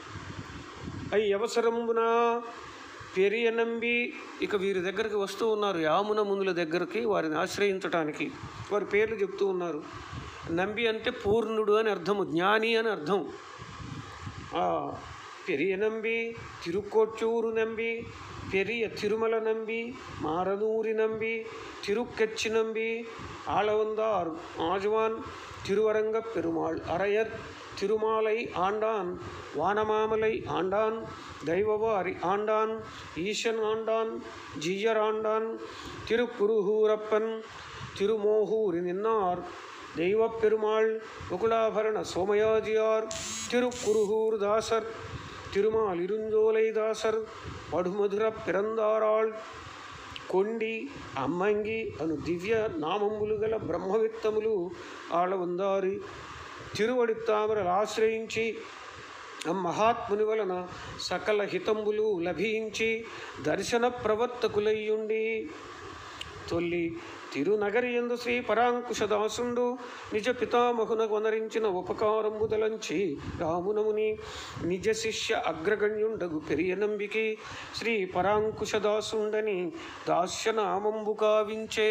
అయి అవసరమున పెరియ నంబి ఇక వీరి దగ్గరికి వస్తూ ఉన్నారు యామున మునుల దగ్గరికి వారిని ఆశ్రయించటానికి వారి పేర్లు చెప్తూ ఉన్నారు నంబి అంటే పూర్ణుడు అని అర్థము జ్ఞాని అని అర్థం ఆ, పెరియ నంబి తిరుక్కోట్టూరు నంబి పెరియ తిరుమల నంబి మారనూరి నంబి తిరుక్కచ్చి నంబి ఆళవందార్ ఆజవాన్ తిరువరంగ పెరుమాள் அரையர் திருமாலை ஆண்டான் வானமாமலை ஆண்டான் தெய்வவாரி ஆண்டான் ஈசன் ஆண்டான் ஜீயர் ஆண்டான் திருக்குருகூரப்பன் திருமோகூரி நின்னார் தெய்வப் பெருமாள் முகுலாபரண சோமயாஜியார் திருக்குருகூர் தாசர் திருமால் இருஞ்சோலை தாசர் படுமதுர பிறந்தாராள் కొండి అమ్మంగి అను దివ్య నామములు గల బ్రహ్మవిత్తములు ఆళవందారి తిరువడి తామరలు ఆశ్రయించి ఆ మహాత్ముని వలన సకల హితంబులు లభించి దర్శన ప్రవర్తకులయ్యుండి తొల్లి తిరునగరి ఎందు శ్రీ పరాంకుశదాసుండు నిజ పితామహున వనరించిన ఉపకారంబుదలంచి రామునముని నిజ శిష్య అగ్రగణ్యుండగు పెరియ నంబికి శ్రీ పరాంకుశదాసుండని దాస్యనామంబు కావించే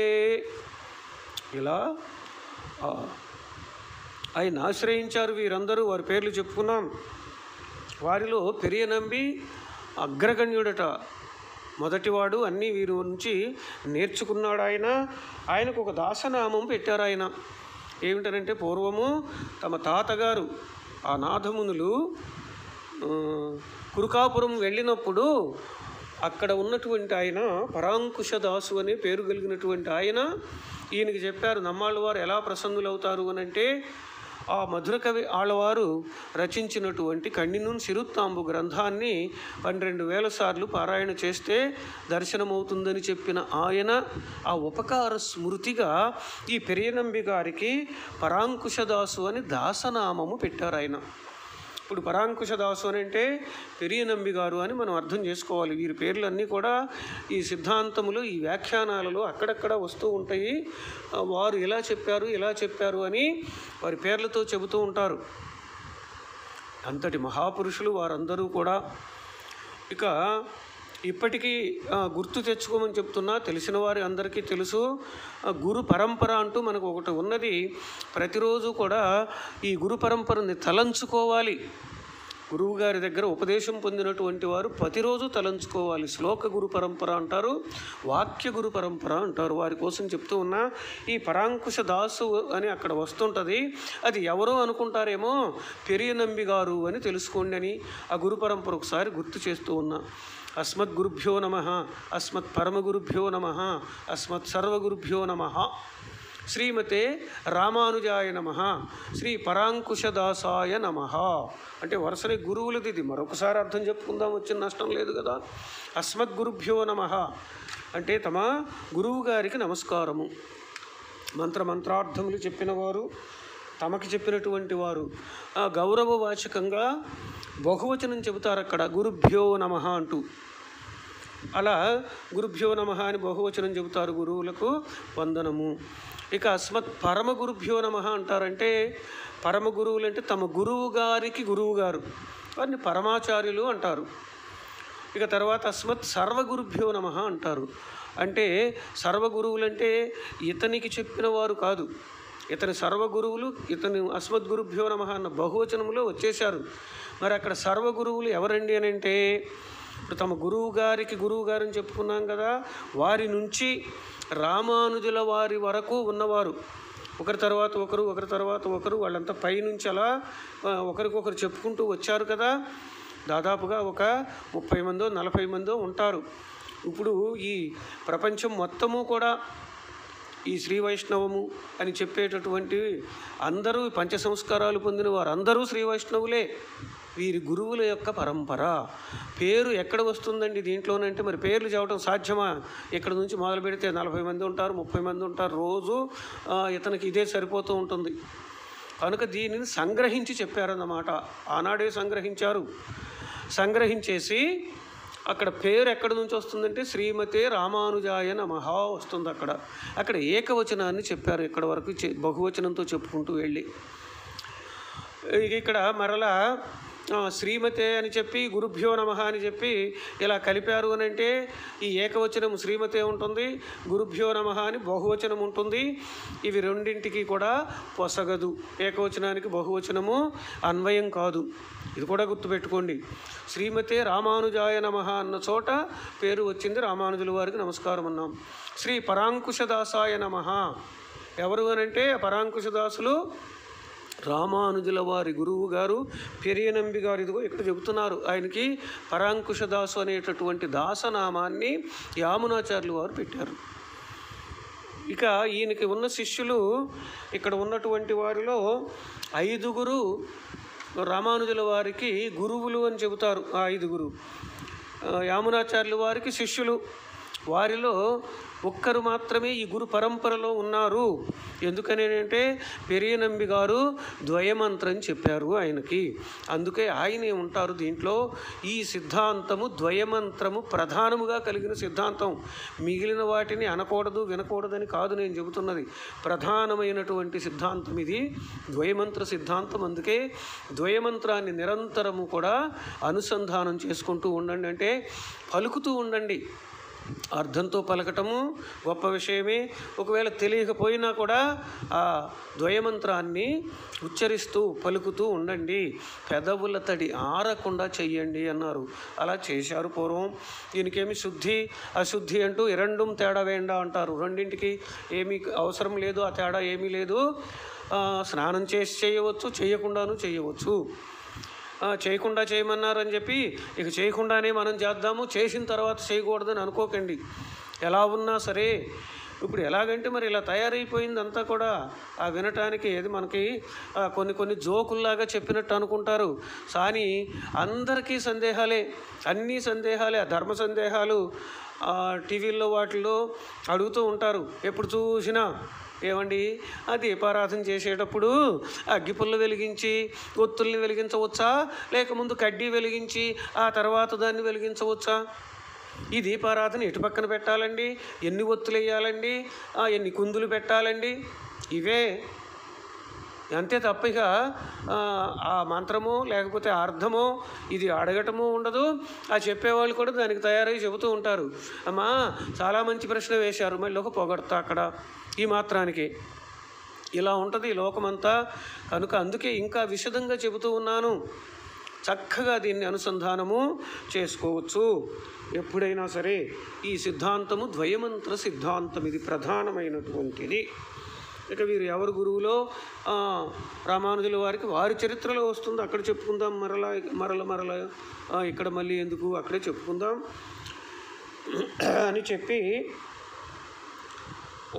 ఇలా ఆ, ఆయన ఆశ్రయించారు వీరందరూ వారి పేర్లు చెప్పుకున్నాం వారిలో పెరియ నంబి అగ్రగణ్యుడట మొదటివాడు అన్నీ వీరి నుంచి నేర్చుకున్నాడు ఆయన ఆయనకు ఒక దాసనామం పెట్టారు ఆయన ఏమిటనంటే పూర్వము తమ తాతగారు ఆ నాథమునులు ఆ, కురుకాపురం వెళ్ళినప్పుడు అక్కడ ఉన్నటువంటి ఆయన పరాంకుశ దాసు అనే పేరు కలిగినటువంటి ఆయన ఈయనకి చెప్పారు నమ్మాళ్ళ వారు ఎలా ప్రసన్నులవుతారు అని అంటే ఆ మధుర కవి ఆళ్ళవారు రచించినటువంటి కన్నినూన్ సిరుత్తాంబు గ్రంథాన్ని పన్నెండు వేల సార్లు పారాయణ చేస్తే దర్శనమవుతుందని చెప్పిన ఆయన ఆ ఉపకార స్మృతిగా ఈ పెరియనంబి గారికి పరాంకుశదాసు అని దాసనామము పెట్టారు ఆయన ఇప్పుడు పరాంకుశ దాసు అని అంటే పెరియనంబి గారు అని మనం అర్థం చేసుకోవాలి వీరి పేర్లన్నీ కూడా ఈ సిద్ధాంతములు ఈ వ్యాఖ్యానాలలో అక్కడక్కడ వస్తూ ఉంటాయి ఆ, వారు ఇలా చెప్పారు ఇలా చెప్పారు అని వారి పేర్లతో చెబుతూ ఉంటారు అంతటి మహాపురుషులు వారందరూ కూడా ఇక ఇప్పటికీ ఆ, గుర్తు తెచ్చుకోమని చెప్తున్నా తెలిసిన వారి అందరికీ తెలుసు ఆ, గురు పరంపర అంటూ మనకు ఒకటి ఉన్నది ప్రతిరోజు కూడా ఈ గురు పరంపరని తలంచుకోవాలి గురువు గారి దగ్గర ఉపదేశం పొందినటువంటి వారు ప్రతిరోజు తలంచుకోవాలి శ్లోక గురు పరంపర అంటారు వాక్య గురు పరంపర అంటారు వారి కోసం చెప్తూ ఉన్నా ఈ పరాంకుశ దాసు అని అక్కడ వస్తుంటుంది అది ఎవరో అనుకుంటారేమో పెరియ నంబి గారు అని తెలుసుకోండి అని ఆ గురు పరంపర ఒకసారి గుర్తు చేస్తూ ఉన్నా అస్మద్ గురుభ్యో నమ అస్మత్ పరమగురుభ్యో నమ అస్మత్ సర్వగురుభ్యో నమ శ్రీమతే రామానుజాయ నమ శ్రీ పరాంకుశదాసాయ నమ అంటే వరుసనే గురువులది ఇది మరొకసారి అర్థం చెప్పుకుందాం వచ్చిన నష్టం లేదు కదా అస్మద్ గురుభ్యో నమ అంటే తమ గురువు గారికి నమస్కారము మంత్ర మంత్రార్థములు చెప్పిన వారు తమకి చెప్పినటువంటి వారు ఆ గౌరవవాచకంగా బహువచనం చెబుతారు అక్కడ గురుభ్యో నమ అంటూ అలా గురుభ్యో నమ అని బహువచనం చెబుతారు గురువులకు వందనము ఇక అస్మత్ పరమ గురుభ్యో నమ అంటారంటే పరమ గురువులు అంటే తమ గురువు గారికి గురువు గారు వారిని పరమాచార్యులు అంటారు ఇక తర్వాత అస్మత్ సర్వగురుభ్యో నమ అంటారు అంటే సర్వగురువులంటే ఇతనికి చెప్పిన వారు కాదు ఇతని సర్వగురువులు ఇతని అస్మద్ గురుభ్యో నమ అన్న బహువచనంలో వచ్చేశారు మరి అక్కడ సర్వగురువులు ఎవరండి అని అంటే ఇప్పుడు తమ గురువు గారికి గురువు గారని చెప్పుకున్నాం కదా వారి నుంచి రామానుజుల వారి వరకు ఉన్నవారు ఒకరి తర్వాత ఒకరు ఒకరి తర్వాత ఒకరు వాళ్ళంతా పైనుంచి అలా ఆ, ఒకరికొకరు చెప్పుకుంటూ వచ్చారు కదా దాదాపుగా ఒక ముప్పై మందో నలభై మందో ఉంటారు ఇప్పుడు ఈ ప్రపంచం మొత్తము కూడా ఈ శ్రీ వైష్ణవము అని చెప్పేటటువంటి అందరూ పంచ సంస్కారాలు పొందిన వారందరూ శ్రీ వైష్ణవులే వీరి గురువుల యొక్క పరంపర పేరు ఎక్కడ వస్తుందండి దీంట్లోనంటే మరి పేర్లు చెప్పడం సాధ్యమా ఇక్కడ నుంచి మొదలు పెడితే నలభై మంది ఉంటారు ముప్పై మంది ఉంటారు రోజు ఆ, ఇతనికి ఇదే సరిపోతూ ఉంటుంది కనుక దీనిని సంగ్రహించి చెప్పారన్నమాట ఆనాడే సంగ్రహించారు సంగ్రహించేసి అక్కడ పేరు ఎక్కడి నుంచి వస్తుందంటే శ్రీమతే రామానుజాయ నమః వస్తుంది అక్కడ అక్కడ ఏకవచనాన్ని చెప్పారు ఇక్కడ వరకు చె- బహువచనంతో చెప్పుకుంటూ వెళ్ళి ఇక ఇక్కడ మరలా ఆ, శ్రీమతే అని చెప్పి గురుభ్యో నమ అని చెప్పి ఇలా కలిపారు అని అంటే ఈ ఏకవచనం శ్రీమతే ఉంటుంది గురుభ్యో నమ అని బహువచనం ఉంటుంది ఇవి రెండింటికి కూడా పొసగదు ఏకవచనానికి బహువచనము అన్వయం కాదు ఇది కూడా గుర్తుపెట్టుకోండి శ్రీమతే రామానుజాయ నమ అన్న చోట పేరు వచ్చింది రామానుజుల వారికి నమస్కారం అన్నాం శ్రీ పరాంకుశదాసాయ నమ ఎవరు అనంటే పరాంకుశదాసులు రామానుజుల వారి గురువు గారు పెరియనంబి గారు ఇదిగో ఇక్కడ చెబుతున్నారు ఆయనకి పరాంకుశదాసు అనేటటువంటి దాసనామాన్ని యామునాచార్యులు వారు పెట్టారు ఇక ఈయనకి ఉన్న శిష్యులు ఇక్కడ ఉన్నటువంటి వారిలో ఐదుగురు రామానుజుల వారికి గురువులు అని చెబుతారు ఆ ఐదుగురు ఆ, యామునాచార్యుల వారికి శిష్యులు వారిలో ఒక్కరు మాత్రమే ఈ గురు పరంపరలో ఉన్నారు ఎందుకని అంటే పెరియ నంబి గారు ద్వయమంత్రం చెప్పారు ఆయనకి అందుకే ఆయనే ఉంటారు దీంట్లో ఈ సిద్ధాంతము ద్వయమంత్రము ప్రధానముగా కలిగిన సిద్ధాంతం మిగిలిన వాటిని అనకూడదు వినకూడదని కాదు నేను చెబుతున్నది ప్రధానమైనటువంటి సిద్ధాంతం ఇది ద్వయమంత్ర సిద్ధాంతం అందుకే ద్వయమంత్రాన్ని నిరంతరము కూడా అనుసంధానం చేసుకుంటూ ఉండండి అంటే పలుకుతూ ఉండండి అర్థంతో పలకటము గొప్ప విషయమే ఒకవేళ తెలియకపోయినా కూడా ఆ ద్వయమంత్రాన్ని ఉచ్చరిస్తూ పలుకుతూ ఉండండి పెదవుల తడి ఆరకుండా చెయ్యండి అన్నారు అలా చేశారు పూర్వం దీనికేమి శుద్ధి అశుద్ధి అంటూ ఎరండం తేడా వేయండా అంటారు రెండింటికి ఏమీ అవసరం లేదు ఆ తేడా ఏమీ లేదు ఆ, స్నానం చేసి చేయవచ్చు చేయకుండాను చేయవచ్చు ఆ, చేయకుండా చేయమన్నారని చెప్పి ఇక చేయకుండానే మనం చేద్దాము చేసిన తర్వాత చేయకూడదని అనుకోకండి ఎలా ఉన్నా సరే ఇప్పుడు ఎలాగంటే మరి ఇలా తయారైపోయింది అంతా కూడా ఆ వినటానికి ఏది మనకి ఆ, కొన్ని కొన్ని జోకుల్లాగా చెప్పినట్టు అనుకుంటారు కానీ అందరికీ సందేహాలే అన్నీ సందేహాలే ఆ ధర్మ సందేహాలు ఆ, టీవీల్లో వాటిల్లో అడుగుతూ ఉంటారు ఎప్పుడు చూసినా ఏమండి ఆ దీపారాధన చేసేటప్పుడు అగ్గిపుల్ల వెలిగించి ఒత్తుల్ని వెలిగించవచ్చా లేక ముందు కడ్డీ వెలిగించి ఆ తర్వాత దాన్ని వెలిగించవచ్చా ఈ దీపారాధన ఎటు పక్కన పెట్టాలండి ఎన్ని ఒత్తులు వేయాలండి ఆ, ఎన్ని కుందులు పెట్టాలండి ఇవే అంతే తప్ప ఇక ఆ, ఆ మంత్రము లేకపోతే అర్థమో ఇది అడగటము ఉండదు ఆ చెప్పేవాళ్ళు కూడా దానికి తయారై చెబుతూ ఉంటారు అమ్మా చాలా మంచి ప్రశ్న వేశారు మళ్ళీ ఒక పొగడతా అక్కడ ఈ మాత్రానికి ఇలా ఉంటుంది ఈ లోకమంతా కనుక అందుకే ఇంకా విశదంగా చెబుతూ ఉన్నాను చక్కగా దీన్ని అనుసంధానము చేసుకోవచ్చు ఎప్పుడైనా సరే ఈ సిద్ధాంతము ద్వయమంత్ర సిద్ధాంతం ఇది ప్రధానమైనటువంటిది ఇక వీరు ఎవరు గురువులో ఆ, రామానుజుల వారికి వారి చరిత్రలో వస్తుంది అక్కడ చెప్పుకుందాం మరలా మరల మరల ఆ, ఇక్కడ మళ్ళీ ఎందుకు అక్కడే చెప్పుకుందాం అని చెప్పి ఆ,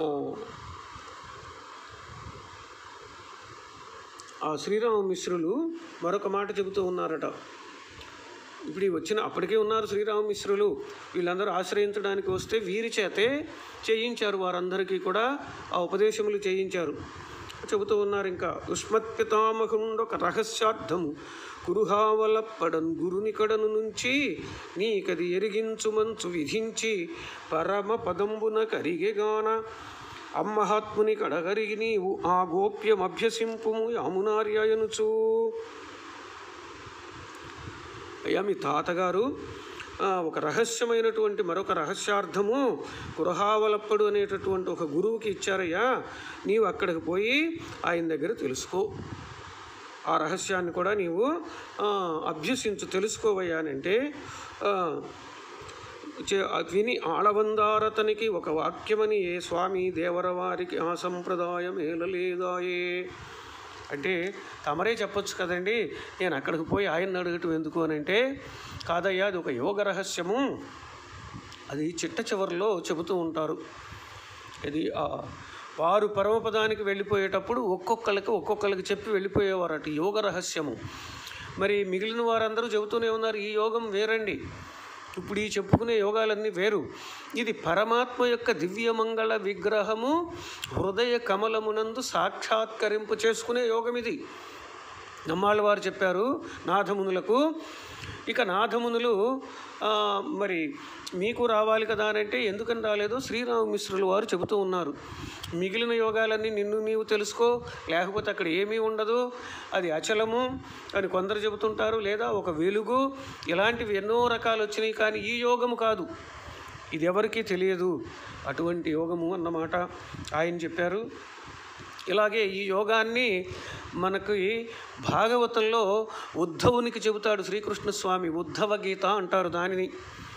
ఆ శ్రీరామ మిశ్రులు మరొక మాట చెబుతూ ఉన్నారట ఇప్పుడు ఈ వచ్చిన అప్పటికే ఉన్నారు శ్రీరామ మిశ్రులు వీళ్ళందరూ ఆశ్రయించడానికి వస్తే వీరి చేతే చేయించారు వారందరికీ కూడా ఆ ఉపదేశములు చేయించారు చెబుతూ ఉన్నారు ఇంకా ఉష్మత్పితామహుండు ఒక రహస్యార్థము కురుహావలప్పడన్ గురునికడను నుంచి నీకది ఎరిగించు మంచు విధించి పరమ పదంబున కరిగెగాన అమ్మహాత్ముని కడగరిగి నీవు ఆ గోప్యమభ్యసింపుము యామునార్యనుచూ అయ్యా మీ తాతగారు ఆ, ఒక రహస్యమైనటువంటి మరొక రహస్యార్థము కురహావలప్పడు అనేటటువంటి ఒక గురువుకి ఇచ్చారయ్యా నీవు అక్కడికి పోయి ఆయన దగ్గర తెలుసుకో ఆ రహస్యాన్ని కూడా నీవు ఆ, అభ్యసించు తెలుసుకోవయ్యా అని అంటే ఆ, చే- విని ఆళవందారతనికి ఒక వాక్యమని ఏ స్వామి దేవరవారికి ఆ సంప్రదాయం ఏలలేదాయే అంటే తమరే చెప్పొచ్చు కదండి నేను అక్కడికి పోయి ఆయన అడగటం ఎందుకు అని అంటే కాదయ్యా అది ఒక యోగ రహస్యము అది చిట్ట చివరిలో చెబుతూ ఉంటారు ఇది ఆ, వారు పరమపదానికి వెళ్ళిపోయేటప్పుడు ఒక్కొక్కరికి ఒక్కొక్కరికి చెప్పి వెళ్ళిపోయేవారు అటు యోగ రహస్యము మరి మిగిలిన వారందరూ చెబుతూనే ఉన్నారు ఈ యోగం వేరండి ఇప్పుడు ఈ చెప్పుకునే యోగాలన్నీ వేరు ఇది పరమాత్మ యొక్క దివ్యమంగళ విగ్రహము హృదయ కమలమునందు సాక్షాత్కరింపు చేసుకునే యోగం ఇది నమ్మాళ్ళ వారు చెప్పారు నాథమునులకు ఇక నాథమునులు ఆ, మరి మీకు రావాలి కదా అని అంటే ఎందుకని రాలేదో శ్రీరామ మిశ్రులు వారు చెబుతూ ఉన్నారు మిగిలిన యోగాలన్నీ నిన్ను నీవు తెలుసుకో లేకపోతే అక్కడ ఏమీ ఉండదు అది అచలము అని కొందరు చెబుతుంటారు లేదా ఒక వెలుగు ఇలాంటివి ఎన్నో రకాలు వచ్చినాయి కానీ ఈ యోగము కాదు ఇది ఎవరికీ తెలియదు అటువంటి యోగము అన్నమాట ఆయన చెప్పారు ఇలాగే ఈ యోగాన్ని మనకి భాగవతంలో ఉద్ధవునికి చెబుతాడు శ్రీకృష్ణ స్వామి ఉద్ధవ గీత అంటారు దానిని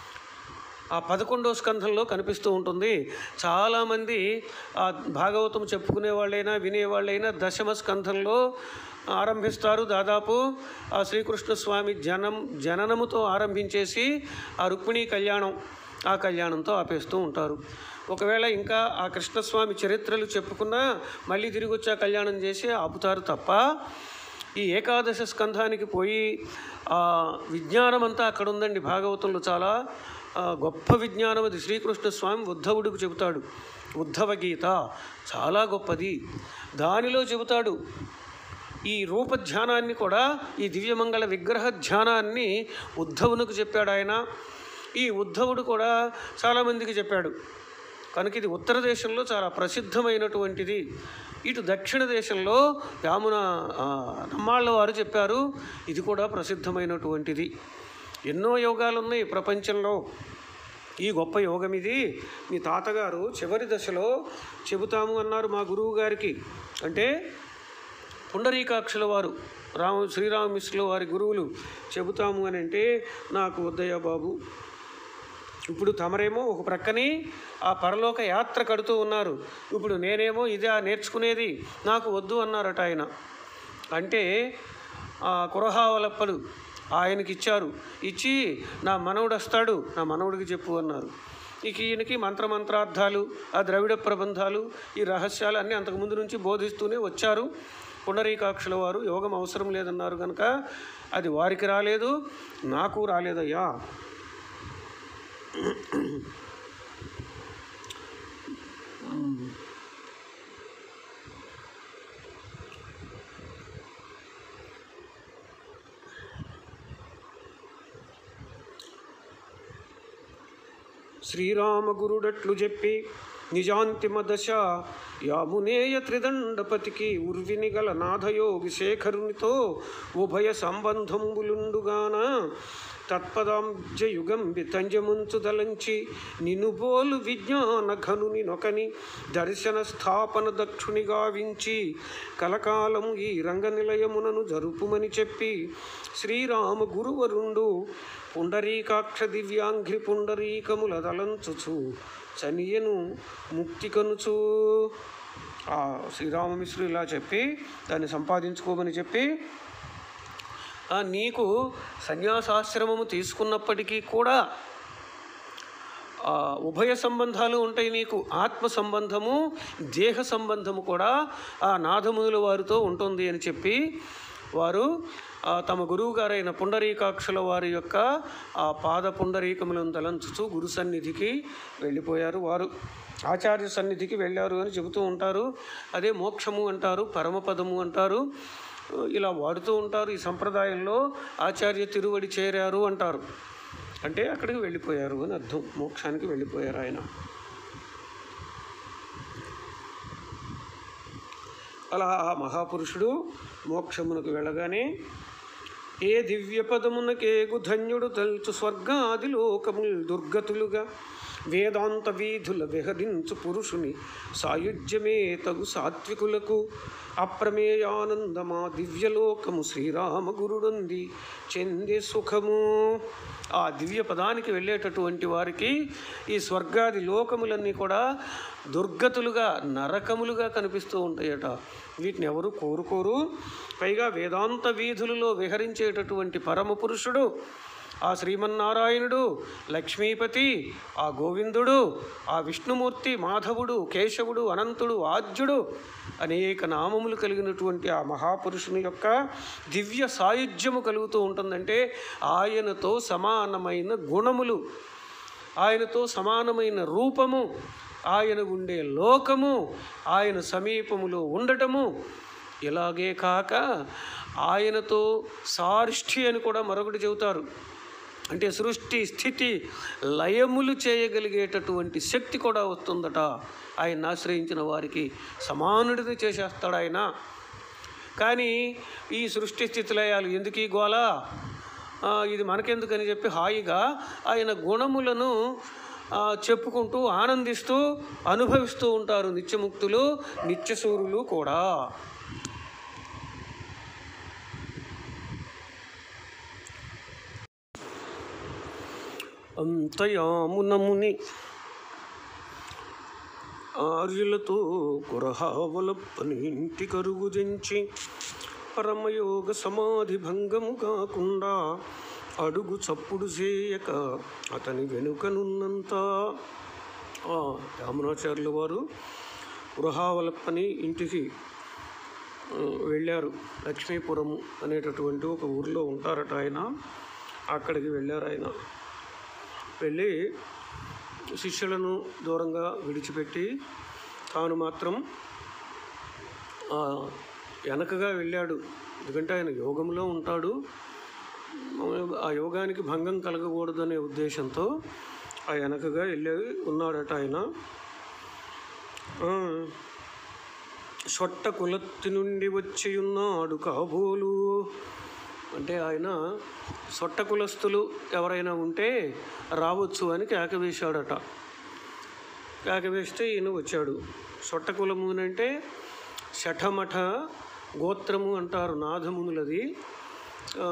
ఆ పదకొండవ స్కంధంలో కనిపిస్తూ ఉంటుంది చాలామంది ఆ భాగవతం చెప్పుకునే వాళ్ళైనా వినేవాళ్ళైనా దశమ స్కంధంలో ఆరంభిస్తారు దాదాపు ఆ శ్రీకృష్ణ స్వామి జనం జననముతో ఆరంభించేసి ఆ రుక్మిణీ కళ్యాణం ఆ కళ్యాణంతో ఆపేస్తూ ఉంటారు ఒకవేళ ఇంకా ఆ కృష్ణస్వామి చరిత్రలు చెప్పుకున్నా మళ్ళీ తిరిగి వచ్చి ఆ కళ్యాణం చేసి ఆపుతారు తప్ప ఈ ఏకాదశ స్కంధానికి పోయి ఆ విజ్ఞానం అంతా అక్కడ ఉందండి భాగవతంలో చాలా ఆ, గొప్ప విజ్ఞానం అది శ్రీకృష్ణ స్వామి ఉద్ధవుడికి చెబుతాడు ఉద్ధవ గీత చాలా గొప్పది దానిలో చెబుతాడు ఈ రూప ధ్యానాన్ని కూడా ఈ దివ్యమంగళ విగ్రహ ధ్యానాన్ని ఉద్ధవునికి చెప్పాడు ఆయన ఈ ఉద్ధవుడు కూడా చాలామందికి చెప్పాడు కనుక ఇది ఉత్తర దేశంలో చాలా ప్రసిద్ధమైనటువంటిది ఇటు దక్షిణ దేశంలో యామున ఆ, నమ్మాళ్ళ వారు చెప్పారు ఇది కూడా ప్రసిద్ధమైనటువంటిది ఎన్నో యోగాలు ఉన్నాయి ప్రపంచంలో ఈ గొప్ప యోగం ఇది మీ తాతగారు చివరి దశలో చెబుతాము అన్నారు మా గురువు గారికి అంటే పుండరీకాక్షుల వారు రామ శ్రీరామమిశ్రుల వారి గురువులు చెబుతాము అని అంటే నాకు వద్దయ్యా బాబు ఇప్పుడు తమరేమో ఒక ప్రక్కని ఆ పరలోక యాత్ర కడుతూ ఉన్నారు ఇప్పుడు నేనేమో ఇదే నేర్చుకునేది నాకు వద్దు అన్నారట ఆయన అంటే ఆ కురహావలప్పలు ఆయనకి ఇచ్చారు ఇచ్చి నా మనవుడు వస్తాడు నా మనవుడికి చెప్పు అన్నారు ఇక ఈయనకి మంత్రమంత్రార్థాలు ఆ ద్రవిడ ప్రబంధాలు ఈ రహస్యాలు అన్నీ అంతకుముందు నుంచి బోధిస్తూనే వచ్చారు పునరీకాక్షుల వారు యోగం అవసరం లేదన్నారు కనుక అది వారికి రాలేదు నాకు రాలేదయ్యా శ్రీరామగురుడట్లు చెప్పి నిజాంతిమ దశ యామునేయ త్రిదండపతికి ఉర్విని గల నాథయోగి శేఖరునితో ఉభయ సంబంధంబులుండుగాన తత్పదాంజయుగం వితంజముంచు దలంచి నినుబోలు విజ్ఞాన ఘనుని నొకని దర్శన స్థాపన దక్షుని గావించి కలకాలం ఈ రంగ నిలయమునను జరుపుమని చెప్పి శ్రీరామ గురువరుండు పుండరీకాక్ష దివ్యాంఘ్రి పుండరీకముల దలంచుచు చనియను ముక్తి కనుచు ఆ శ్రీరామమిశ్రు ఇలా చెప్పి దాన్ని సంపాదించుకోమని చెప్పి ఆ, నీకు సన్యాసాశ్రమము తీసుకున్నప్పటికీ కూడా ఆ, ఉభయ సంబంధాలు ఉంటాయి నీకు ఆత్మ సంబంధము దేహ సంబంధము కూడా ఆ నాథమునుల వారితో ఉంటుంది అని చెప్పి వారు ఆ, తమ గురువు గారైన పుండరీకాక్షుల వారి యొక్క ఆ పాద పుండరీకములను తలంచుతూ గురు సన్నిధికి వెళ్ళిపోయారు వారు ఆచార్య సన్నిధికి వెళ్ళారు అని చెబుతూ ఉంటారు అదే మోక్షము అంటారు పరమపదము అంటారు ఇలా వాడుతూ ఉంటారు ఈ సంప్రదాయంలో ఆచార్య తిరువడి చేరారు అంటారు అంటే అక్కడికి వెళ్ళిపోయారు అని అర్థం మోక్షానికి వెళ్ళిపోయారు ఆయన అలా ఆ మహాపురుషుడు మోక్షమునకు వెళ్ళగానే ఏ దివ్య పదమునకేగు ధన్యుడు తల్చు స్వర్గాది లోకముల్ దుర్గతులుగా వేదాంత వీధుల విహరించు పురుషుని సాయుధ్యమే తగు సాత్వికులకు అప్రమేయానందమా దివ్యలోకము శ్రీరామ గురుడుంది చెందే సుఖము ఆ దివ్య పదానికి వెళ్ళేటటువంటి వారికి ఈ స్వర్గాది లోకములన్నీ కూడా దుర్గతులుగా నరకములుగా కనిపిస్తూ ఉంటాయట వీటిని ఎవరు కోరుకోరు పైగా వేదాంత వీధులలో విహరించేటటువంటి పరమ పురుషుడు ఆ శ్రీమన్నారాయణుడు లక్ష్మీపతి ఆ గోవిందుడు ఆ విష్ణుమూర్తి మాధవుడు కేశవుడు అనంతుడు ఆద్యుడు అనేక నామములు కలిగినటువంటి ఆ మహాపురుషుని యొక్క దివ్య సాయుధ్యము కలుగుతూ ఉంటుందంటే ఆయనతో సమానమైన గుణములు ఆయనతో సమానమైన రూపము ఆయన ఉండే లోకము ఆయన సమీపములో ఉండటము ఇలాగే కాక ఆయనతో సారిష్ఠి అని కూడా మరొకటి చెబుతారు అంటే సృష్టి స్థితి లయములు చేయగలిగేటటువంటి శక్తి కూడా వస్తుందట ఆయన ఆశ్రయించిన వారికి సమానుడిని చేసేస్తాడు ఆయన కానీ ఈ సృష్టి స్థితి లయాలు ఎందుకు ఈ గోల ఆ, ఇది మనకెందుకని చెప్పి హాయిగా ఆయన గుణములను ఆ, చెప్పుకుంటూ ఆనందిస్తూ అనుభవిస్తూ ఉంటారు నిత్యముక్తులు నిత్యసూరులు కూడా అంతయామునముని ఆర్యులతో కురహావలప్పని ఇంటి కరుగుదించి పరమయోగ సమాధి భంగము కాకుండా అడుగు చప్పుడు చేయక అతని వెనుకనున్నంత ఆ, యామునాచార్యుల వారు గృహావలప్పని ఇంటికి ఆ, వెళ్ళారు లక్ష్మీపురము అనేటటువంటి ఒక ఊరిలో ఉంటారట ఆయన అక్కడికి వెళ్ళారు ఆయన వెళ్ళి శిష్యులను దూరంగా విడిచిపెట్టి తాను మాత్రం ఆ, వెనకగా వెళ్ళాడు ఎందుకంటే ఆయన యోగంలో ఉంటాడు ఆ యోగానికి భంగం కలగకూడదనే ఉద్దేశంతో ఆ వెనకగా వెళ్ళి ఉన్నాడట ఆయన ఆ, సొట్ట కులత్తి నుండి వచ్చి ఉన్నాడు కాబోలు అంటే ఆయన సొట్ట కులస్తులు ఎవరైనా ఉంటే రావచ్చు అని కేక వేశాడట కేక వేస్తే ఈయన వచ్చాడు సొట్ట కులము అని అంటే శఠమఠ గోత్రము అంటారు నాథమునులది ఆ,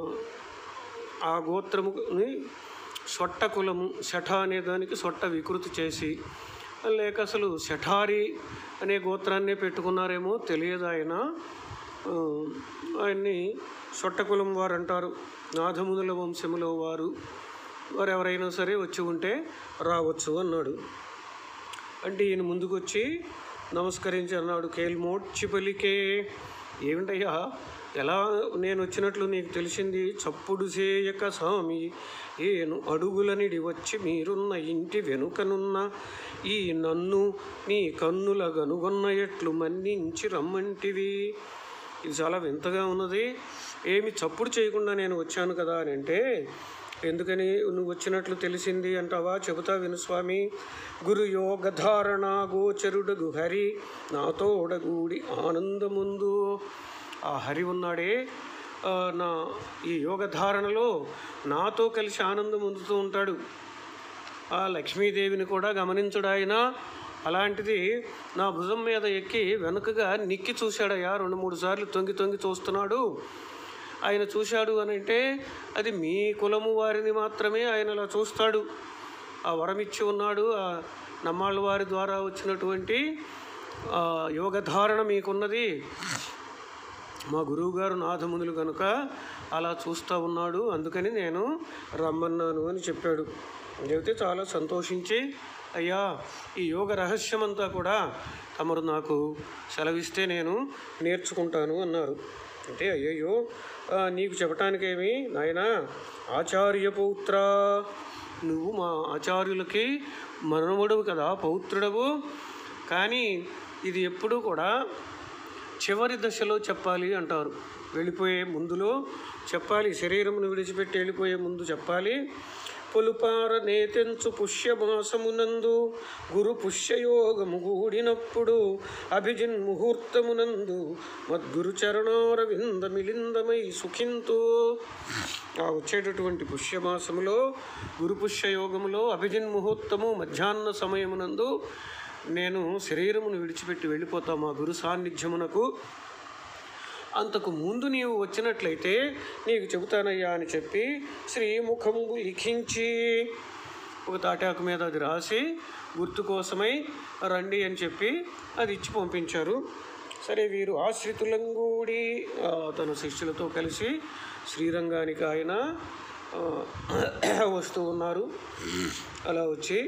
ఆ గోత్రముని సొట్ట కులము శఠ అనే దానికి సొట్ట వికృతి చేసి లేక అసలు శఠారి అనే గోత్రాన్నే పెట్టుకున్నారేమో తెలియదు ఆయన ఆ, ఆయన్ని సొట్ట కులం వారు అంటారు నాథమునుల వంశములో వారు వారు ఎవరైనా సరే వచ్చి ఉంటే రావచ్చు అన్నాడు అంటే ఈయన ముందుకొచ్చి నమస్కరించి అన్నాడు కేల్మోడ్చి పలికే ఏమిటయ్యా ఎలా నేను వచ్చినట్లు నీకు తెలిసింది చప్పుడు చేయక స్వామి ఏను అడుగులనిడి వచ్చి మీరున్న ఇంటి వెనుకనున్న ఈ నన్ను నీ కన్నుల గనుగొన్న ఎట్లు మన్నించి రమ్మంటివి ఇది చాలా వింతగా ఉన్నది ఏమి చప్పుడు చేయకుండా నేను వచ్చాను కదా అని అంటే ఎందుకని నువ్వు వచ్చినట్లు తెలిసింది అంటావా చెబుతా విను స్వామి గురు యోగధారణ గోచరుడగు హరి నాతోడగూడి ఆనందముందు ఆ హరి ఉన్నాడే ఆ, నా ఈ యోగధారణలో నాతో కలిసి ఆనందం పొందుతూ ఉంటాడు ఆ లక్ష్మీదేవిని కూడా గమనించడు ఆయన అలాంటిది నా భుజం మీద ఎక్కి వెనుకగా నిక్కి చూశాడయ్యా రెండు మూడు సార్లు తొంగి తొంగి చూస్తున్నాడు ఆయన చూశాడు అని అంటే అది మీ కులము వారిని మాత్రమే ఆయన అలా చూస్తాడు ఆ వరం ఇచ్చి ఉన్నాడు ఆ నమ్మాళ్ళ వారి ద్వారా వచ్చినటువంటి ఆ, యోగధారణ మీకున్నది మా గురువుగారు నాథమునులు కనుక అలా చూస్తూ ఉన్నాడు అందుకని నేను రమ్మన్నాను అని చెప్పాడు చెబితే చాలా సంతోషించి అయ్యా ఈ యోగ రహస్యం అంతా కూడా తమరు నాకు సెలవిస్తే నేను నేర్చుకుంటాను అన్నారు అంటే అయ్యయ్యో ఆ, నీకు చెప్పటానికేమి నాయనా ఆచార్య పౌత్ర నువ్వు మా ఆచార్యులకి మనవడవు కదా పౌత్రుడవు కానీ ఇది ఎప్పుడూ కూడా చివరి దశలో చెప్పాలి అంటారు వెళ్ళిపోయే ముందులో చెప్పాలి శరీరమును విడిచిపెట్టి వెళ్ళిపోయే ముందు చెప్పాలి పొలుపార నేతెంచు పుష్యమాసమునందు గురు పుష్యయోగము కూడినప్పుడు అభిజిన్ ముహూర్తమునందు మద్గురు చరణారవింద మిలిందమై సుఖింతు ఆ వచ్చేటటువంటి పుష్యమాసములో గురు పుష్యయోగములో అభిజిన్ ముహూర్తము మధ్యాహ్న సమయమునందు నేను శరీరమును విడిచిపెట్టి వెళ్ళిపోతా మా గురు సాన్నిధ్యమునకు అంతకు ముందు నీవు వచ్చినట్లయితే నీకు చెబుతానయ్యా అని చెప్పి శ్రీముఖము లిఖించి ఒక తాటాకు మీద అది రాసి గుర్తు కోసమై రండి అని చెప్పి అది ఇచ్చి పంపించారు సరే వీరు ఆశ్రితులంగూడి ఆ, తన శిష్యులతో కలిసి శ్రీరంగానికి ఆయన ఆ, వస్తూ ఉన్నారు అలా వచ్చి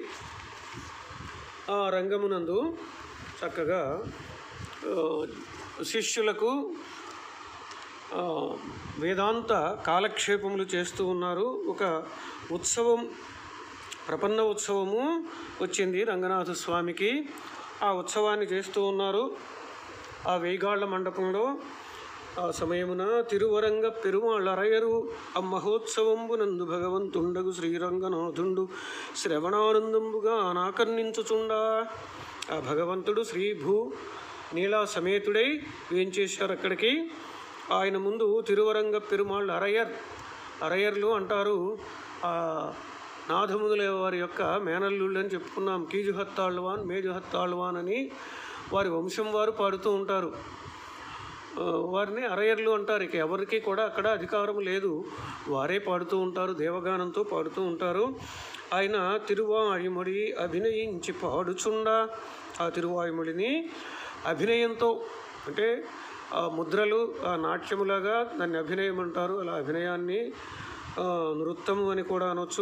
ఆ రంగమునందు చక్కగా ఆ, శిష్యులకు ఆ, వేదాంత కాలక్షేపములు చేస్తూ ఉన్నారు ఒక ఉత్సవం ప్రపన్న ఉత్సవము వచ్చింది రంగనాథ స్వామికి ఆ ఉత్సవాన్ని చేస్తూ ఉన్నారు ఆ వేగాళ్ల మండపంలో ఆ సమయమున తిరువరంగ పెరుమాళ్ళరయరు ఆ మహోత్సవంబునందు భగవంతుండగు శ్రీరంగనాథుండు శ్రవణానందంబుగా అనాకర్ణించుచుండా ఆ భగవంతుడు శ్రీభూ నీలా సమేతుడై వేంచేశారు అక్కడికి ఆయన ముందు తిరువరంగ పెరుమాళ్ళు అరయర్ అరయర్లు అంటారు ఆ నాథముదుల వారి యొక్క మేనల్లుళ్ళు అని చెప్పుకున్నాం కీజుహత్తాళ్వాన్ మేజుహత్తాళ్వాన్ అని వారి వంశం వారు పాడుతూ ఉంటారు ఆ, వారిని అరయర్లు అంటారు ఇక ఎవరికి కూడా అక్కడ అధికారం లేదు వారే పాడుతూ ఉంటారు దేవగానంతో పాడుతూ ఉంటారు ఆయన తిరువాయుమడి అభినయించి పాడుచుండా ఆ తిరువాయుమడిని అభినయంతో అంటే ఆ ముద్రలు ఆ నాట్యములాగా దాన్ని అభినయం అంటారు అలా అభినయాన్ని ఆ, నృత్యము అని కూడా అనొచ్చు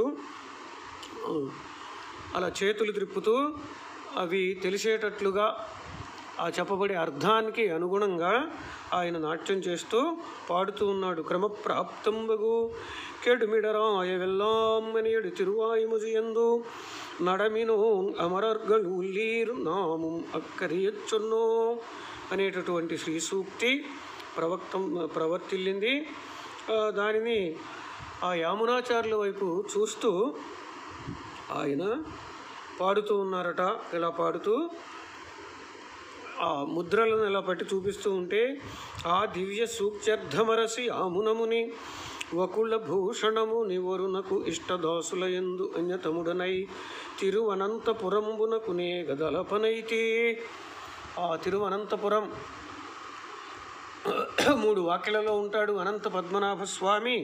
అలా చేతులు త్రిప్పుతూ అవి తెలిసేటట్లుగా ఆ చెప్పబడే అర్థానికి అనుగుణంగా ఆయన నాట్యం చేస్తూ పాడుతూ ఉన్నాడు క్రమప్రాప్తంబగు కెడుమిడరాయ వెల్లామ్మనియడు తిరువాయుముజియందు నడమినో అమరర్గల్ ఉల్లీరు నామం అక్కరియొచ్చున్నో అనేటటువంటి శ్రీ సూక్తి ప్రవక్తం ప్రవర్తిల్లింది ఆ, దానిని ఆ యామునాచార్యుల వైపు చూస్తూ ఆయన పాడుతూ ఉన్నారట ఇలా పాడుతూ ఆ ముద్రలను ఇలా పట్టి చూపిస్తూ ఉంటే ఆ దివ్య సూక్త్యర్థమరసి ఆమునముని వకుల భూషణము నివరునకు ఇష్టదాసుల ఎందు అన్యతముడనై తిరువనంతపురంబునకు నే గదలపనైతే ఆ తిరువనంతపురం మూడు వాక్యలలో ఉంటాడు అనంత పద్మనాభ స్వామి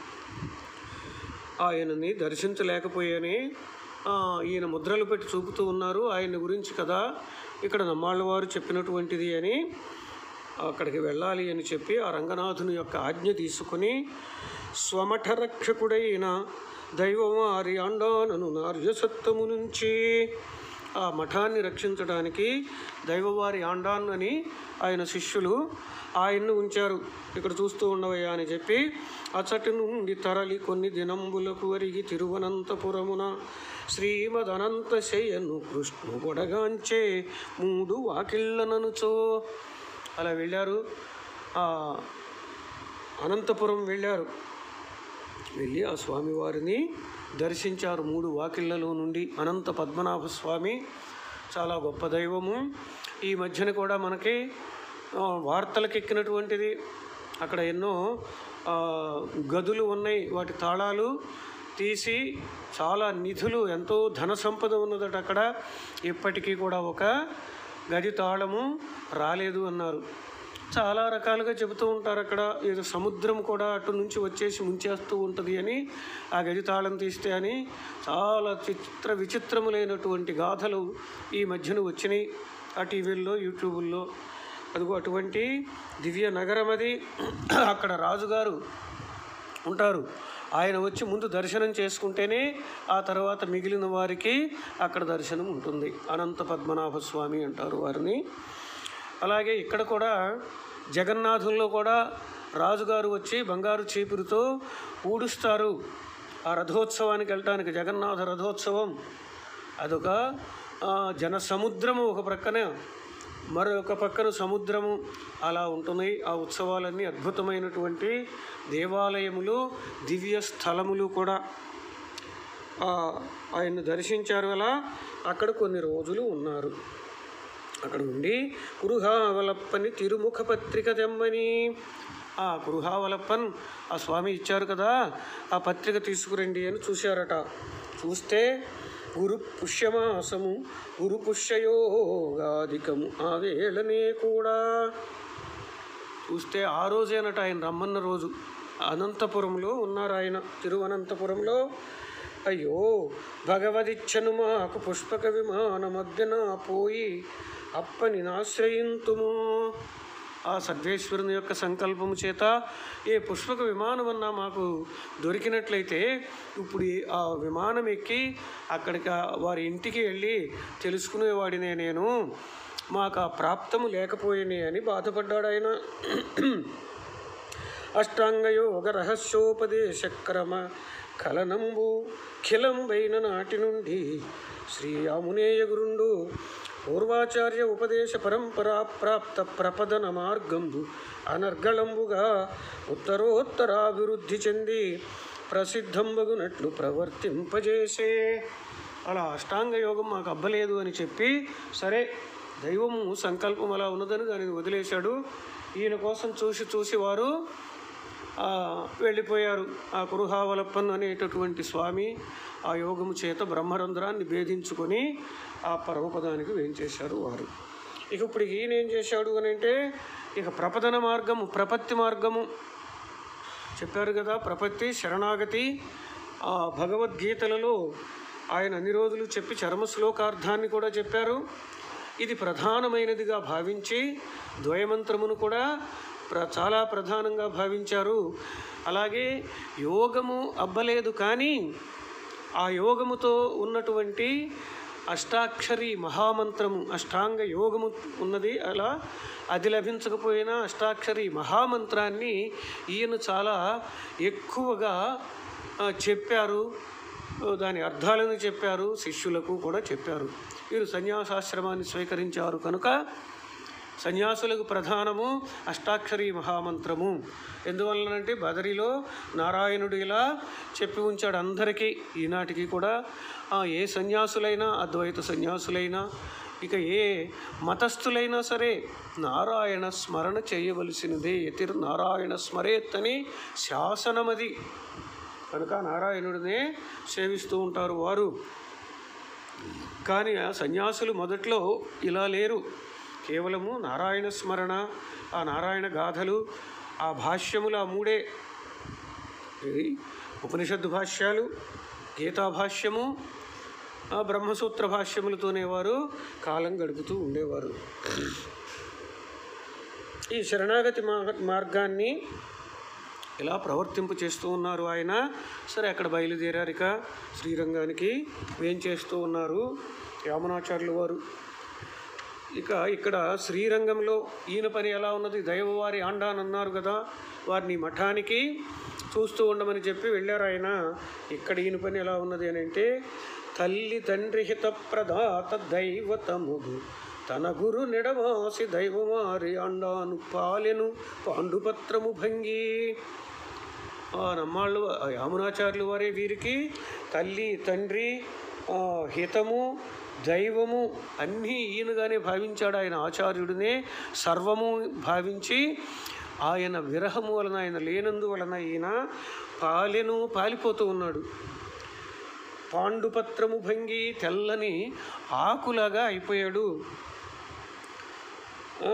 ఆయనని దర్శించలేకపోయానే ఆ, ఈయన ముద్రలు పెట్టి చూపుతూ ఉన్నారు ఆయన గురించి కదా ఇక్కడ నమ్మాళ్ళ వారు చెప్పినటువంటిది అని అక్కడికి వెళ్ళాలి అని చెప్పి ఆ రంగనాథుని యొక్క ఆజ్ఞ తీసుకుని స్వమఠ రక్షకుడైన దైవమారి అండానను నార్యసత్తము నుంచి ఆ మఠాన్ని రక్షించడానికి దైవవారి ఆండాన్ అని ఆయన శిష్యులు ఆయన్ను ఉంచారు ఇక్కడ చూస్తూ ఉండవయ్యా అని చెప్పి అచటి నుండి తరలి కొన్ని దినంబులకు వరిగి తిరువనంతపురమున శ్రీమదనంత శయ్యను కృష్ణు గొడగాంచే మూడు వాకిళ్ళననుచో అలా వెళ్ళారు ఆ అనంతపురం వెళ్ళారు వెళ్ళి ఆ స్వామివారిని దర్శించారు మూడు వాకిళ్లలో నుండి అనంత పద్మనాభ స్వామి చాలా గొప్ప దైవము ఈ మధ్యన కూడా మనకి ఆ, వార్తలకు ఎక్కినటువంటిది అక్కడ ఎన్నో ఆ, గదులు ఉన్నాయి వాటి తాళాలు తీసి చాలా నిధులు ఎంతో ధన సంపద ఉన్నదట అక్కడ ఇప్పటికీ కూడా ఒక గది తాళము రాలేదు అన్నారు చాలా రకాలుగా చెబుతూ ఉంటారు అక్కడ ఏదో సముద్రం కూడా అటు నుంచి వచ్చేసి ముంచేస్తూ ఉంటుంది అని ఆ గది తాళం తీస్తే అని చాలా చిత్ర విచిత్రములైనటువంటి గాథలు ఈ మధ్యన వచ్చినాయి ఆ టీవీల్లో యూట్యూబుల్లో అదిగో అటువంటి దివ్య నగరం అది అక్కడ రాజుగారు ఉంటారు ఆయన వచ్చి ముందు దర్శనం చేసుకుంటేనే ఆ తర్వాత మిగిలిన వారికి అక్కడ దర్శనం ఉంటుంది అనంత పద్మనాభ స్వామి అంటారు వారిని అలాగే ఇక్కడ కూడా జగన్నాథుల్లో కూడా రాజుగారు వచ్చి బంగారు చీపురుతో ఊడుస్తారు ఆ రథోత్సవానికి వెళ్ళటానికి జగన్నాథ రథోత్సవం అదొక ఆ, జన సముద్రము ఒక ప్రక్కన మరొక పక్కన సముద్రము అలా ఉంటున్నాయి ఆ ఉత్సవాలన్నీ అద్భుతమైనటువంటి దేవాలయములు దివ్య స్థలములు కూడా ఆ, ఆయన్ని దర్శించారు అలా అక్కడ కొన్ని రోజులు ఉన్నారు అక్కడ ఉండి కురుహావలప్పని తిరుముఖ పత్రిక తెమ్మని ఆ కురుహావలప్పన్ ఆ స్వామి ఇచ్చారు కదా ఆ పత్రిక తీసుకురండి అని చూశారట చూస్తే గురు పుష్యమాసము గురు పుష్యయోగాధికము ఆ వేళనే కూడా చూస్తే ఆ రోజేనట ఆయన రమ్మన్న రోజు అనంతపురంలో ఉన్నారు ఆయన తిరువనంతపురంలో అయ్యో భగవదిచ్చను మాకు పుష్పక విమానమధ్యన పోయి అప్పని నాశ్రయింతుము ఆ సర్వేశ్వరుని యొక్క సంకల్పము చేత ఏ పుష్పక విమానం అన్నా మాకు దొరికినట్లయితే ఇప్పుడు ఈ- ఆ విమానం ఎక్కి అక్కడికి ఆ వారి ఇంటికి వెళ్ళి తెలుసుకునేవాడినే నేను మాకు ఆ ప్రాప్తము లేకపోయినాయి అని బాధపడ్డాడు ఆయన అష్టాంగయోగ రహస్యోపదేశక్రమ కలనంబు ఖిలంబైన నాటి నుండి శ్రీ ఆమునేయ గురుండు పూర్వాచార్య ఉపదేశ పరంపరా ప్రాప్త ప్రపదన మార్గంబు అనర్గళంబుగా ఉత్తరోత్తరాభివృద్ధి చెంది ప్రసిద్ధంబగునట్లు ప్రవర్తింపజేసే అలా అష్టాంగ యోగం మాకు అబ్బలేదు అని చెప్పి సరే దైవము సంకల్పం అలా ఉన్నదని దానిని వదిలేశాడు ఈయన కోసం చూసి చూసి వారు ఆ, వెళ్ళిపోయారు ఆ కురుహావలప్పన్ అనేటటువంటి స్వామి ఆ యోగము చేత బ్రహ్మరంధ్రాన్ని భేదించుకొని ఆ పరమపదానికి వేయించేశారు వారు ఇక ఇప్పుడు ఈయన ఏం చేశాడు అని అంటే ఇక ప్రపదన మార్గము ప్రపత్తి మార్గము చెప్పారు కదా ప్రపత్తి శరణాగతి ఆ భగవద్గీతలలో ఆయన అన్ని రోజులు చెప్పి చర్మ శ్లోకార్థాన్ని కూడా చెప్పారు ఇది ప్రధానమైనదిగా భావించి ద్వయమంత్రమును కూడా ప్ర చాలా ప్రధానంగా భావించారు అలాగే యోగము అబ్బలేదు కానీ ఆ యోగముతో ఉన్నటువంటి అష్టాక్షరి మహామంత్రము అష్టాంగ యోగము ఉన్నది అలా అది లభించకపోయినా అష్టాక్షరి మహామంత్రాన్ని ఈయన చాలా ఎక్కువగా ఆ, చెప్పారు ఆ, దాని అర్థాలను చెప్పారు శిష్యులకు కూడా చెప్పారు వీరు సన్యాసాశ్రమాన్ని స్వీకరించారు కనుక సన్యాసులకు ప్రధానము అష్టాక్షరి మహామంత్రము ఎందువలనంటే బదరిలో నారాయణుడు ఇలా చెప్పి ఉంచాడు అందరికీ ఈనాటికి కూడా ఆ, ఏ సన్యాసులైనా అద్వైత సన్యాసులైనా ఇక ఏ మతస్థులైనా సరే నారాయణ స్మరణ చేయవలసినదే ఎతిర్ నారాయణ స్మరేత్ అని శాసనమది కనుక నారాయణుడినే సేవిస్తూ ఉంటారు వారు కానీ ఆ సన్యాసులు మొదట్లో ఇలా లేరు కేవలము నారాయణ స్మరణ ఆ నారాయణ గాథలు ఆ భాష్యములు ఆ మూడే ఇది ఉపనిషత్తు భాష్యాలు గీతా భాష్యము ఆ బ్రహ్మసూత్ర భాష్యములతోనే వారు కాలం గడుపుతూ ఉండేవారు ఈ శరణాగతి మా- మార్గాన్ని ఇలా ప్రవర్తింప చేస్తూ ఉన్నారు ఆయన సరే అక్కడ బయలుదేరారు ఇక శ్రీరంగానికి వేం చేస్తూ ఉన్నారు యామునాచార్యులు వారు ఇక ఇక్కడ శ్రీరంగంలో ఈయన పని ఎలా ఉన్నది దైవవారి ఆండాన్ అన్నారు కదా వారిని మఠానికి చూస్తూ ఉండమని చెప్పి వెళ్ళారు ఆయన ఇక్కడ ఈయన పని ఎలా ఉన్నది అని అంటే తల్లి తండ్రి హిత ప్రదాత దైవతముగు తన గురు నెడవాసి దైవవారి అండాను పాలెను పాండుపత్రము భంగి ఆ నమ్మాళ్ళు ఆ యామునాచార్యులు వారే వీరికి తల్లి తండ్రి ఆ, హితము దైవము అన్నీ ఈయనగానే భావించాడు ఆయన ఆచార్యుడినే సర్వము భావించి ఆయన విరహము వలన ఆయన లేనందు వలన ఈయన పాలెను పాలిపోతూ ఉన్నాడు పాండుపత్రము భంగి తెల్లని ఆకులాగా అయిపోయాడు ఆ,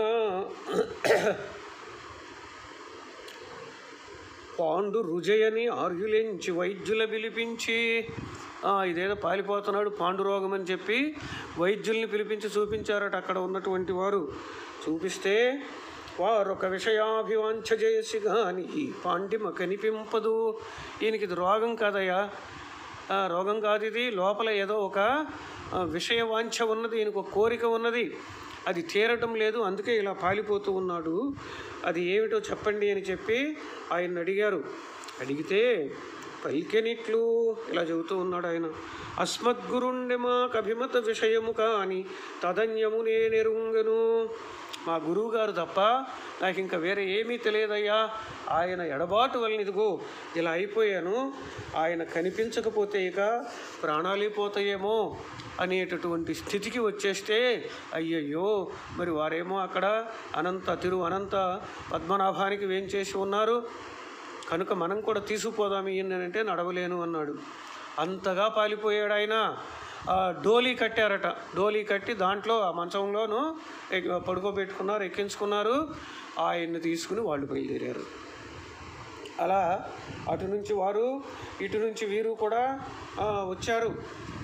పాండు రుజయని ఆర్యులెంచి వైద్యుల పిలిపించి "ఆ, ఇదేదో పాలిపోతున్నాడు పాండు రోగం అని చెప్పి వైద్యుల్ని పిలిపించి చూపించారట అక్కడ ఉన్నటువంటి వారు చూపిస్తే వారు ఒక విషయాభివాంఛ చేసి గాని ఈ పాండిమ కనిపింపదు ఈయనకి ఇది రోగం కాదయ్యా ఆ, రోగం కాదు ఇది లోపల ఏదో ఒక ఆ, విషయవాంఛ ఉన్నది ఈయనకు ఒక కోరిక ఉన్నది అది తీరటం లేదు అందుకే ఇలా పాలిపోతూ ఉన్నాడు అది ఏమిటో చెప్పండి అని చెప్పి ఆయన అడిగారు అడిగితే పలికెనిట్లు ఇలా చెబుతూ ఉన్నాడు ఆయన అస్మద్గురుండె మాకు అభిమత విషయము కాని తదన్యము నేనెరుంగను మా గురువు గారు తప్ప నాకు ఇంకా వేరే ఏమీ తెలియదయ్యా ఆయన ఎడబాటు వలన ఇదిగో ఇలా అయిపోయాను ఆయన కనిపించకపోతే ఇక ప్రాణాలే పోతాయేమో అనేటటువంటి స్థితికి వచ్చేస్తే అయ్యయ్యో మరి వారేమో అక్కడ అనంత తిరు అనంత పద్మనాభానికి వేంచేసి ఉన్నారు కనుక మనం కూడా తీసుకుపోదాం ఈయనంటే నడవలేను అన్నాడు అంతగా పాలిపోయాడు ఆయన ఆ డోలీ కట్టారట డోలీ కట్టి దాంట్లో ఆ మంచంలోనూ ఎక్- పడుకోబెట్టుకున్నారు ఎక్కించుకున్నారు ఆయన్ని తీసుకుని వాళ్ళు బయలుదేరారు అలా అటు నుంచి వారు ఇటు నుంచి వీరు కూడా ఆ, వచ్చారు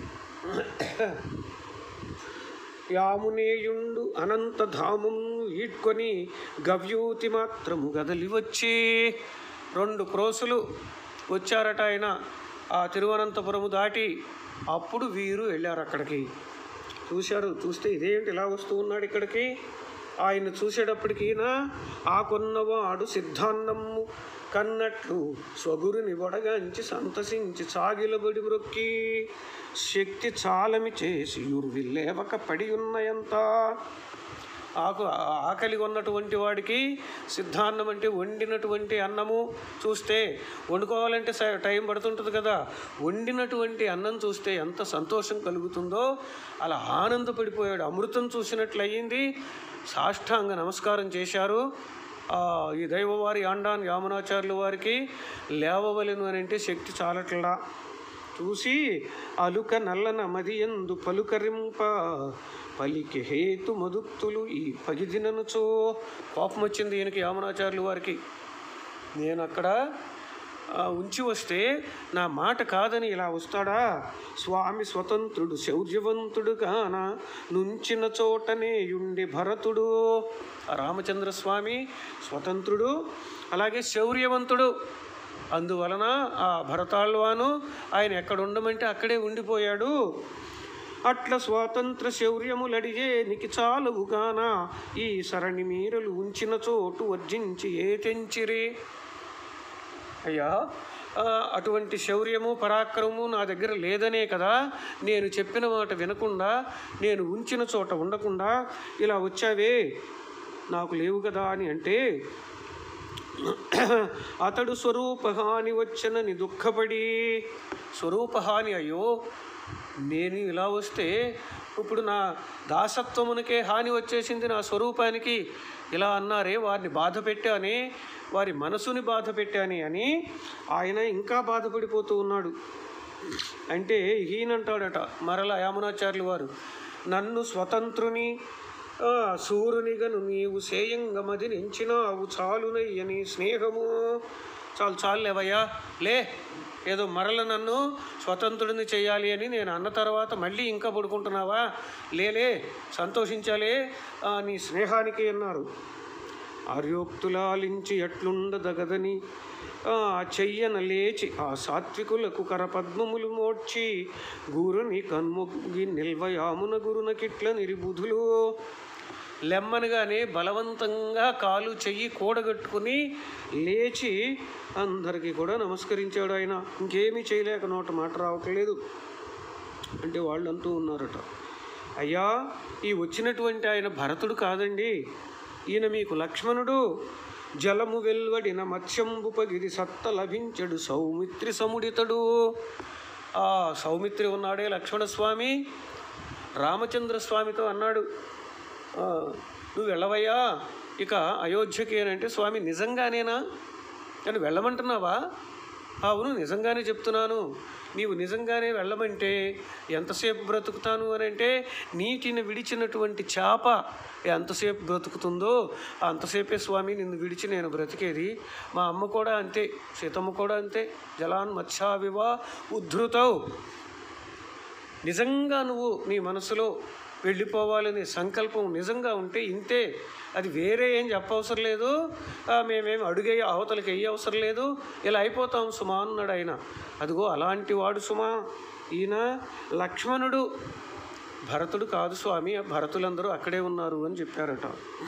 యామునేయుండు అనంత ధామము ఈడ్కొని గవ్యూతి మాత్రము గదలి వచ్చి రెండు క్రోసులు వచ్చారట ఆయన ఆ తిరువనంతపురము దాటి అప్పుడు వీరు వెళ్ళారు అక్కడికి చూశారు చూస్తే ఇదేంటి ఇలా వస్తూ ఉన్నాడు ఇక్కడికి ఆయన చూసేటప్పటికీనా ఆ కొన్నవాడు సిద్ధాన్నము కన్నట్లు స్వగురుని వడగాంచి సంతసించి సాగిలబడి మ్రొక్కి శక్తి చాలమి చేసి యుర్విల్లేవక పడి ఉన్నయంత ఆకు ఆకలి ఉన్నటువంటి వాడికి సిద్ధాన్నం అంటే వండినటువంటి అన్నము చూస్తే వండుకోవాలంటే స- టైం పడుతుంటుంది కదా వండినటువంటి అన్నం చూస్తే ఎంత సంతోషం కలుగుతుందో అలా ఆనందపడిపోయాడు అమృతం చూసినట్లు అయ్యింది సాష్టాంగ నమస్కారం చేశారు ఆ, ఈ దైవవారి ఆండాన్ యామునాచార్యుల వారికి లేవవలెను అని అంటే శక్తి చాలట్లా చూసి అలుక నల్లన మదియందు పలుకరింప పలికి హేతు మదుక్తులు ఈ పగిదిననుచో కోపం వచ్చింది ఈయనకి యామునాచార్యుల వారికి నేను అక్కడ ఆ, ఉంచి వస్తే నా మాట కాదని ఇలా వస్తాడా స్వామి స్వతంత్రుడు శౌర్యవంతుడు కాన నుంచిన చోటనే యుండి భరతుడు ఆ రామచంద్ర స్వామి స్వతంత్రుడు అలాగే శౌర్యవంతుడు అందువలన ఆ భరతాళ్వాను ఆయన ఎక్కడ ఉండమంటే అక్కడే ఉండిపోయాడు అట్ల స్వాతంత్ర శౌర్యములడిగే నికి చాలువుగాన ఈ సరణి మీరలు ఉంచిన చోటు వర్జించి ఏ తెంచిరే అయ్యా ఆ, అటువంటి శౌర్యము పరాక్రమము నా దగ్గర లేదనే కదా నేను చెప్పిన మాట వినకుండా నేను ఉంచిన చోట ఉండకుండా ఇలా వచ్చావే నాకు లేవు కదా అని అంటే అతడు స్వరూపహాని వచ్చనని దుఃఖపడి స్వరూపహాని అయ్యో నేను ఇలా వస్తే ఇప్పుడు నా దాసత్వమునకే హాని వచ్చేసింది నా స్వరూపానికి ఇలా అన్నారే వారిని బాధ పెట్టాని వారి మనసుని బాధ పెట్టాని అని ఆయన ఇంకా బాధపడిపోతూ ఉన్నాడు అంటే ఈయనంటాడట మరల యామునాచార్యులు వారు నన్ను స్వతంత్రుని ఆ, సూర్యునిగను నీవు సేయంగమది నెంచినావు చాలునయ్యని స్నేహము చాలు చాలు లేవయ్యా లే ఏదో మరల నన్ను స్వతంత్రుడిని చేయాలి అని నేను అన్న తర్వాత మళ్ళీ ఇంకా పడుకుంటున్నావా లేలే సంతోషించాలే ఆ, నీ స్నేహానికి అన్నారు ఆర్యోక్తులాలించి ఎట్లుండదగదని ఆ చెయ్యన లేచి ఆ సాత్వికులకు కరపద్మములు మోడ్చి గురుని కన్ముగి నిల్వయామున గురునకిట్ల నిరిబుధులు లెమ్మనగానే బలవంతంగా కాలు చెయ్యి కూడగట్టుకుని లేచి అందరికీ కూడా నమస్కరించాడు ఆయన ఇంకేమీ చేయలేక నోట మాట రావట్లేదు అంటే వాళ్ళు అంటూ ఉన్నారట అయ్యా ఈ వచ్చినటువంటి ఆయన భరతుడు కాదండి ఈయన మీకు లక్ష్మణుడు జలము వెల్వడిన మత్స్యంబు పగిది సత్త లభించడు సౌమిత్రి సముడితడు ఆ సౌమిత్రి ఉన్నాడే లక్ష్మణస్వామి రామచంద్ర స్వామితో అన్నాడు "ఆ, నువ్వు వెళ్ళవయ్యా ఇక అయోధ్యకి అని అంటే స్వామి నిజంగానేనా అని వెళ్ళమంటున్నావా అవును నిజంగానే చెప్తున్నాను నీవు నిజంగానే వెళ్ళమంటే ఎంతసేపు బ్రతుకుతాను అని అంటే నీటిని విడిచినటువంటి చేప ఎంతసేపు బ్రతుకుతుందో అంతసేపే స్వామి నిన్ను విడిచి నేను బ్రతికేది మా అమ్మ కూడా అంతే సీతమ్మ కూడా అంతే జలాన్ మత్స్యావివా ఉద్ధృతవు నిజంగా నువ్వు నీ మనసులో వెళ్ళిపోవాలనే సంకల్పం నిజంగా ఉంటే ఇంతే అది వేరే ఏం చెప్పవసరం లేదు ఆ, మేమేం అడుగే అవతలకి వెయ్యి అవసరం లేదు ఇలా అయిపోతాం సుమా అన్నాడు ఆయన అదిగో అలాంటి వాడు సుమా ఈయన లక్ష్మణుడు భరతుడు కాదు స్వామి భరతులందరూ అక్కడే ఉన్నారు అని చెప్పారట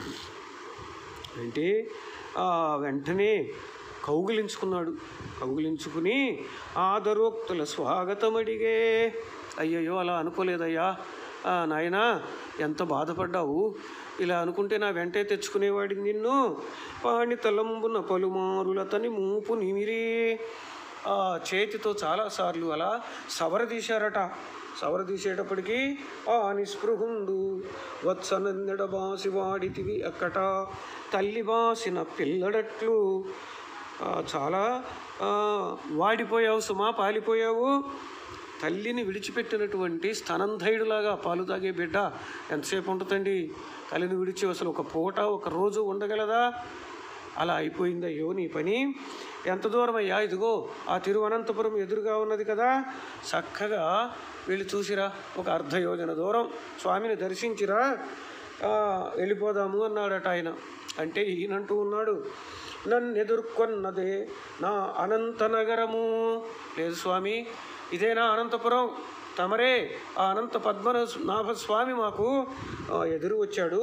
అంటే ఆ వెంటనే కౌగిలించుకున్నాడు కౌగిలించుకుని ఆదరోక్తుల స్వాగతం అడిగే అయ్యయ్యో అలా అనుకోలేదయ్యా ఆ, నాయనా ఎంత బాధపడ్డావు ఇలా అనుకుంటే నా వెంటే తెచ్చుకునేవాడిని నిన్ను పాణి తలంబున పలుమారులతని మూపు నిమిరి ఆ చేతితో చాలాసార్లు అలా సవరదీశారట సవరదీసేటప్పటికి ఆ నిస్పృహుండు వత్సనందెడ బాసి వాడితివి అక్కట తల్లి బాసిన పిల్లడట్లు ఆ, చాలా ఆ, వాడిపోయావు సుమా పాలిపోయావు తల్లిని విడిచిపెట్టినటువంటి స్తనంధైడులాగా పాలు తాగే బిడ్డ ఎంతసేపు ఉంటుందండి తల్లిని విడిచి అసలు ఒక పూట ఒక రోజు ఉండగలదా అలా అయిపోయింది అయ్యో నీ పని ఎంత దూరం అయ్యా ఇదిగో ఆ తిరువనంతపురం ఎదురుగా ఉన్నది కదా చక్కగా వెళ్ళి చూసిరా ఒక అర్ధ యోజన దూరం స్వామిని దర్శించిరా ఆ, వెళ్ళిపోదాము అన్నాడట ఆయన అంటే ఈయనంటూ ఉన్నాడు నన్ను ఎదుర్కొన్నదే నా అనంత నగరము లేదు స్వామి ఇదేనా అనంతపురం తమరే ఆ అనంత పద్మనాభ స్వామి మాకు ఆ, ఎదురు వచ్చాడు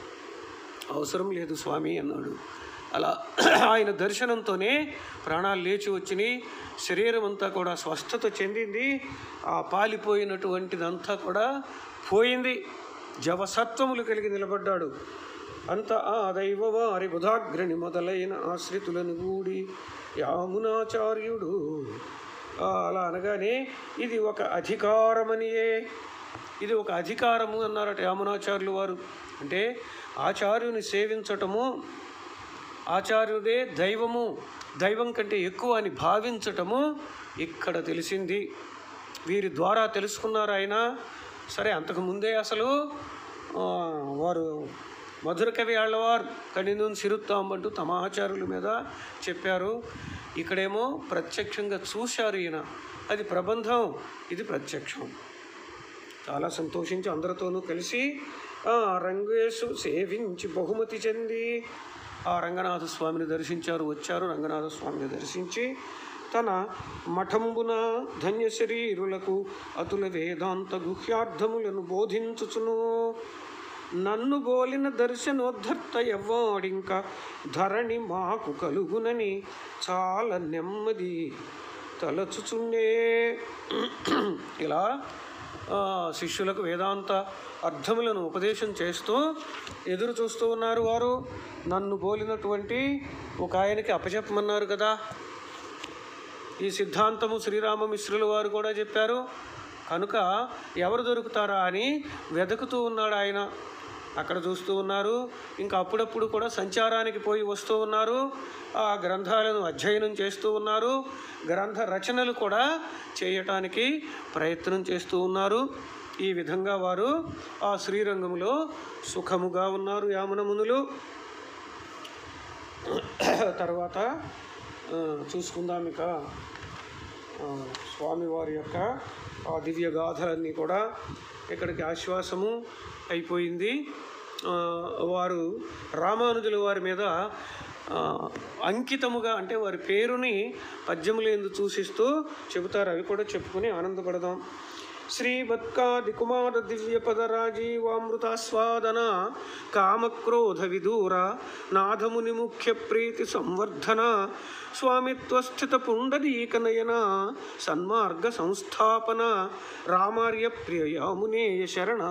అవసరం లేదు స్వామి అన్నాడు అలా ఆయన దర్శనంతోనే ప్రాణాలు లేచి వచ్చినాయి శరీరం అంతా కూడా స్వస్థత చెందింది ఆ పాలిపోయినటువంటిదంతా కూడా పోయింది జవసత్వములు కలిగి నిలబడ్డాడు అంత ఆ దైవ వారి బుధాగ్రణి మొదలైన ఆశ్రితులను కూడి యామునాచార్యుడు ఆ, అలా అనగానే ఇది ఒక అధికారమనియే ఇది ఒక అధికారము అన్నారట యామునాచార్యులు వారు అంటే ఆచార్యుని సేవించటము ఆచార్యుడే దైవము దైవం కంటే ఎక్కువ అని భావించటము ఇక్కడ తెలిసింది వీరి ద్వారా తెలుసుకున్నారు ఆయన సరే అంతకు ముందే అసలు ఆ, వారు మధుర కవి ఆళ్ళవారు కణిందుని సిరుత్తాంబంటూ తమ ఆచార్యుల మీద చెప్పారు ఇక్కడేమో ప్రత్యక్షంగా చూశారు ఈయన అది ప్రబంధం ఇది ప్రత్యక్షం చాలా సంతోషించి అందరితోనూ కలిసి ఆ రంగేశు సేవించి బహుమతి చెంది ఆ రంగనాథ స్వామిని దర్శించారు వచ్చారు రంగనాథ స్వామిని దర్శించి తన మఠంబున ధన్య శరీరులకు అతుల వేదాంత గుహ్యార్థములను బోధించుచును నన్ను బోలిన దర్శనోద్ధర్త ఎవ్వాడింక ధరణి మాకు కలుగునని చాలా నెమ్మది తలచుచుండే ఇలా ఆ, శిష్యులకు వేదాంత అర్థములను ఉపదేశం చేస్తూ ఎదురు చూస్తూ ఉన్నారు వారు నన్ను బోలినటువంటి ఒక ఆయనకి అప్పచెప్పమన్నారు కదా ఈ సిద్ధాంతము శ్రీరామ మిశ్రులు వారు కూడా చెప్పారు కనుక ఎవరు దొరుకుతారా అని వెతుకుతూ ఉన్నాడు ఆయన అక్కడ చూస్తూ ఉన్నారు ఇంకా అప్పుడప్పుడు కూడా సంచారానికి పోయి వస్తూ ఉన్నారు ఆ గ్రంథాలను అధ్యయనం చేస్తూ ఉన్నారు గ్రంథ రచనలు కూడా చేయటానికి ప్రయత్నం చేస్తూ ఉన్నారు ఈ విధంగా వారు ఆ శ్రీరంగంలో సుఖముగా ఉన్నారు యామున మునులు తర్వాత ఆ, చూసుకుందాం ఇక ఆ, స్వామివారి యొక్క ఆ దివ్య గాథలన్నీ కూడా ఇక్కడికి ఆశ్వాసము అయిపోయింది ఆ, వారు రామానుజుల వారి మీద ఆ, అంకితముగా అంటే వారి పేరుని పద్యములందు సూచిస్తూ చెబుతారు అవి కూడా చెప్పుకుని ఆనందపడదాం శ్రీవత్కాది కుమార దివ్య పద రాజీవామృతాస్వాదన కామక్రోధ విదూర నాథముని ముఖ్య ప్రీతి సంవర్ధన స్వామిత్వస్థిత పుండరీకనయన సన్మార్గ సంస్థాపన రామార్య ప్రియయామునేయ శరణ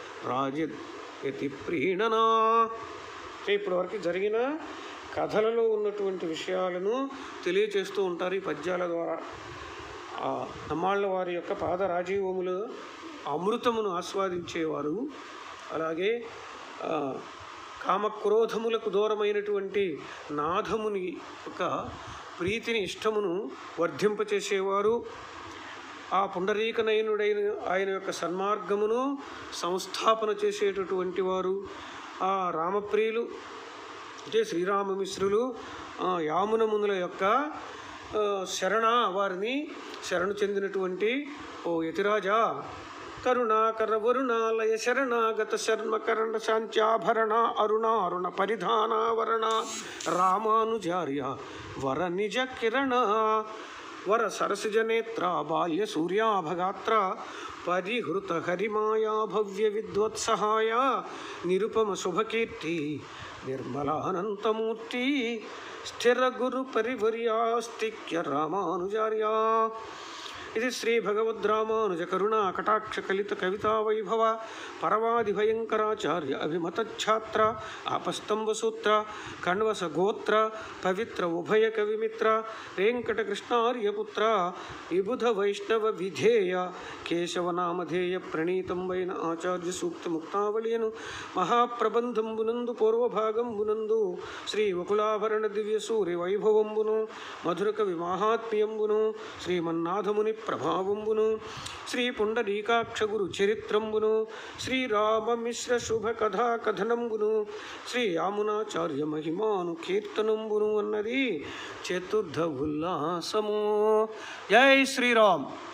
రాజయతి ప్రీణనా ఇప్పటి వరకు జరిగిన కథలలో ఉన్నటువంటి విషయాలను తెలియచేస్తూ ఉంటారు ఈ పద్యాల ద్వారా ఆ నమ్మాళ్ళ వారి యొక్క పాద రాజీవములు అమృతమును ఆస్వాదించేవారు అలాగే ఆ, కామక్రోధములకు దూరమైనటువంటి నాథముని యొక్క ప్రీతిని ఇష్టమును వర్ధింపచేసేవారు ఆ పుండరీకనయనుడైన ఆయన యొక్క సన్మార్గమును సంస్థాపన చేసేటటువంటి వారు ఆ రామప్రియులు అంటే శ్రీరామమిశ్రులు ఆ, యామునమునుల యొక్క ఆ, శరణ వారిని శరణు చెందినటువంటి ఓ యతిరాజా కరుణాకర వరుణాలయ శరణాగత శర్మ కరణ శాంత్యాభరణ అరుణ అరుణ పరిధానావరణ రామానుజార్య వర నిజ కిరణ వర సరసిజ నేత్ర బాల్య సూర్యాభగాత్ర పరిహృత హరిమాయా భవ్య విద్వత్సహాయ నిరుపమ శుభకీర్తి నిర్మలానంతమూర్తి స్థిర గురు పరివర్యాస్తిక్య రామానుజార్య ఇది శ్రీ భగవద్రామానుజ కరుణా కటాక్ష కలిత కవితా వైభవ పరవాది భయంకరాచార్య అభిమత ఛాత్ర ఆపస్తంభ సూత్ర కణ్వస గోత్ర పవిత్ర ఉభయ కవిమిత్ర వెంకట కృష్ణార్యపుత్ర విబుధ వైష్ణవ విధేయ కేశవనామధేయ ప్రణీతంబైన ఆచార్య సూక్త ముక్తావళియను మహాప్రబంధంబునందు పూర్వభాగంబునందు శ్రీ వకులాభరణ దివ్య సూర్య వైభవంబును మధుర కవి మాహాత్మ్యంబును శ్రీమన్నాథముని ప్రభావంబును శ్రీ పుండరీకాక్ష గురు చరిత్రంబును శ్రీరామమిశ్ర శుభ కథా కథనంబును శ్రీ యామునాచార్య మహిమాను కీర్తనంబును అన్నది చతుర్థ ఉల్లాసము జై శ్రీరామ్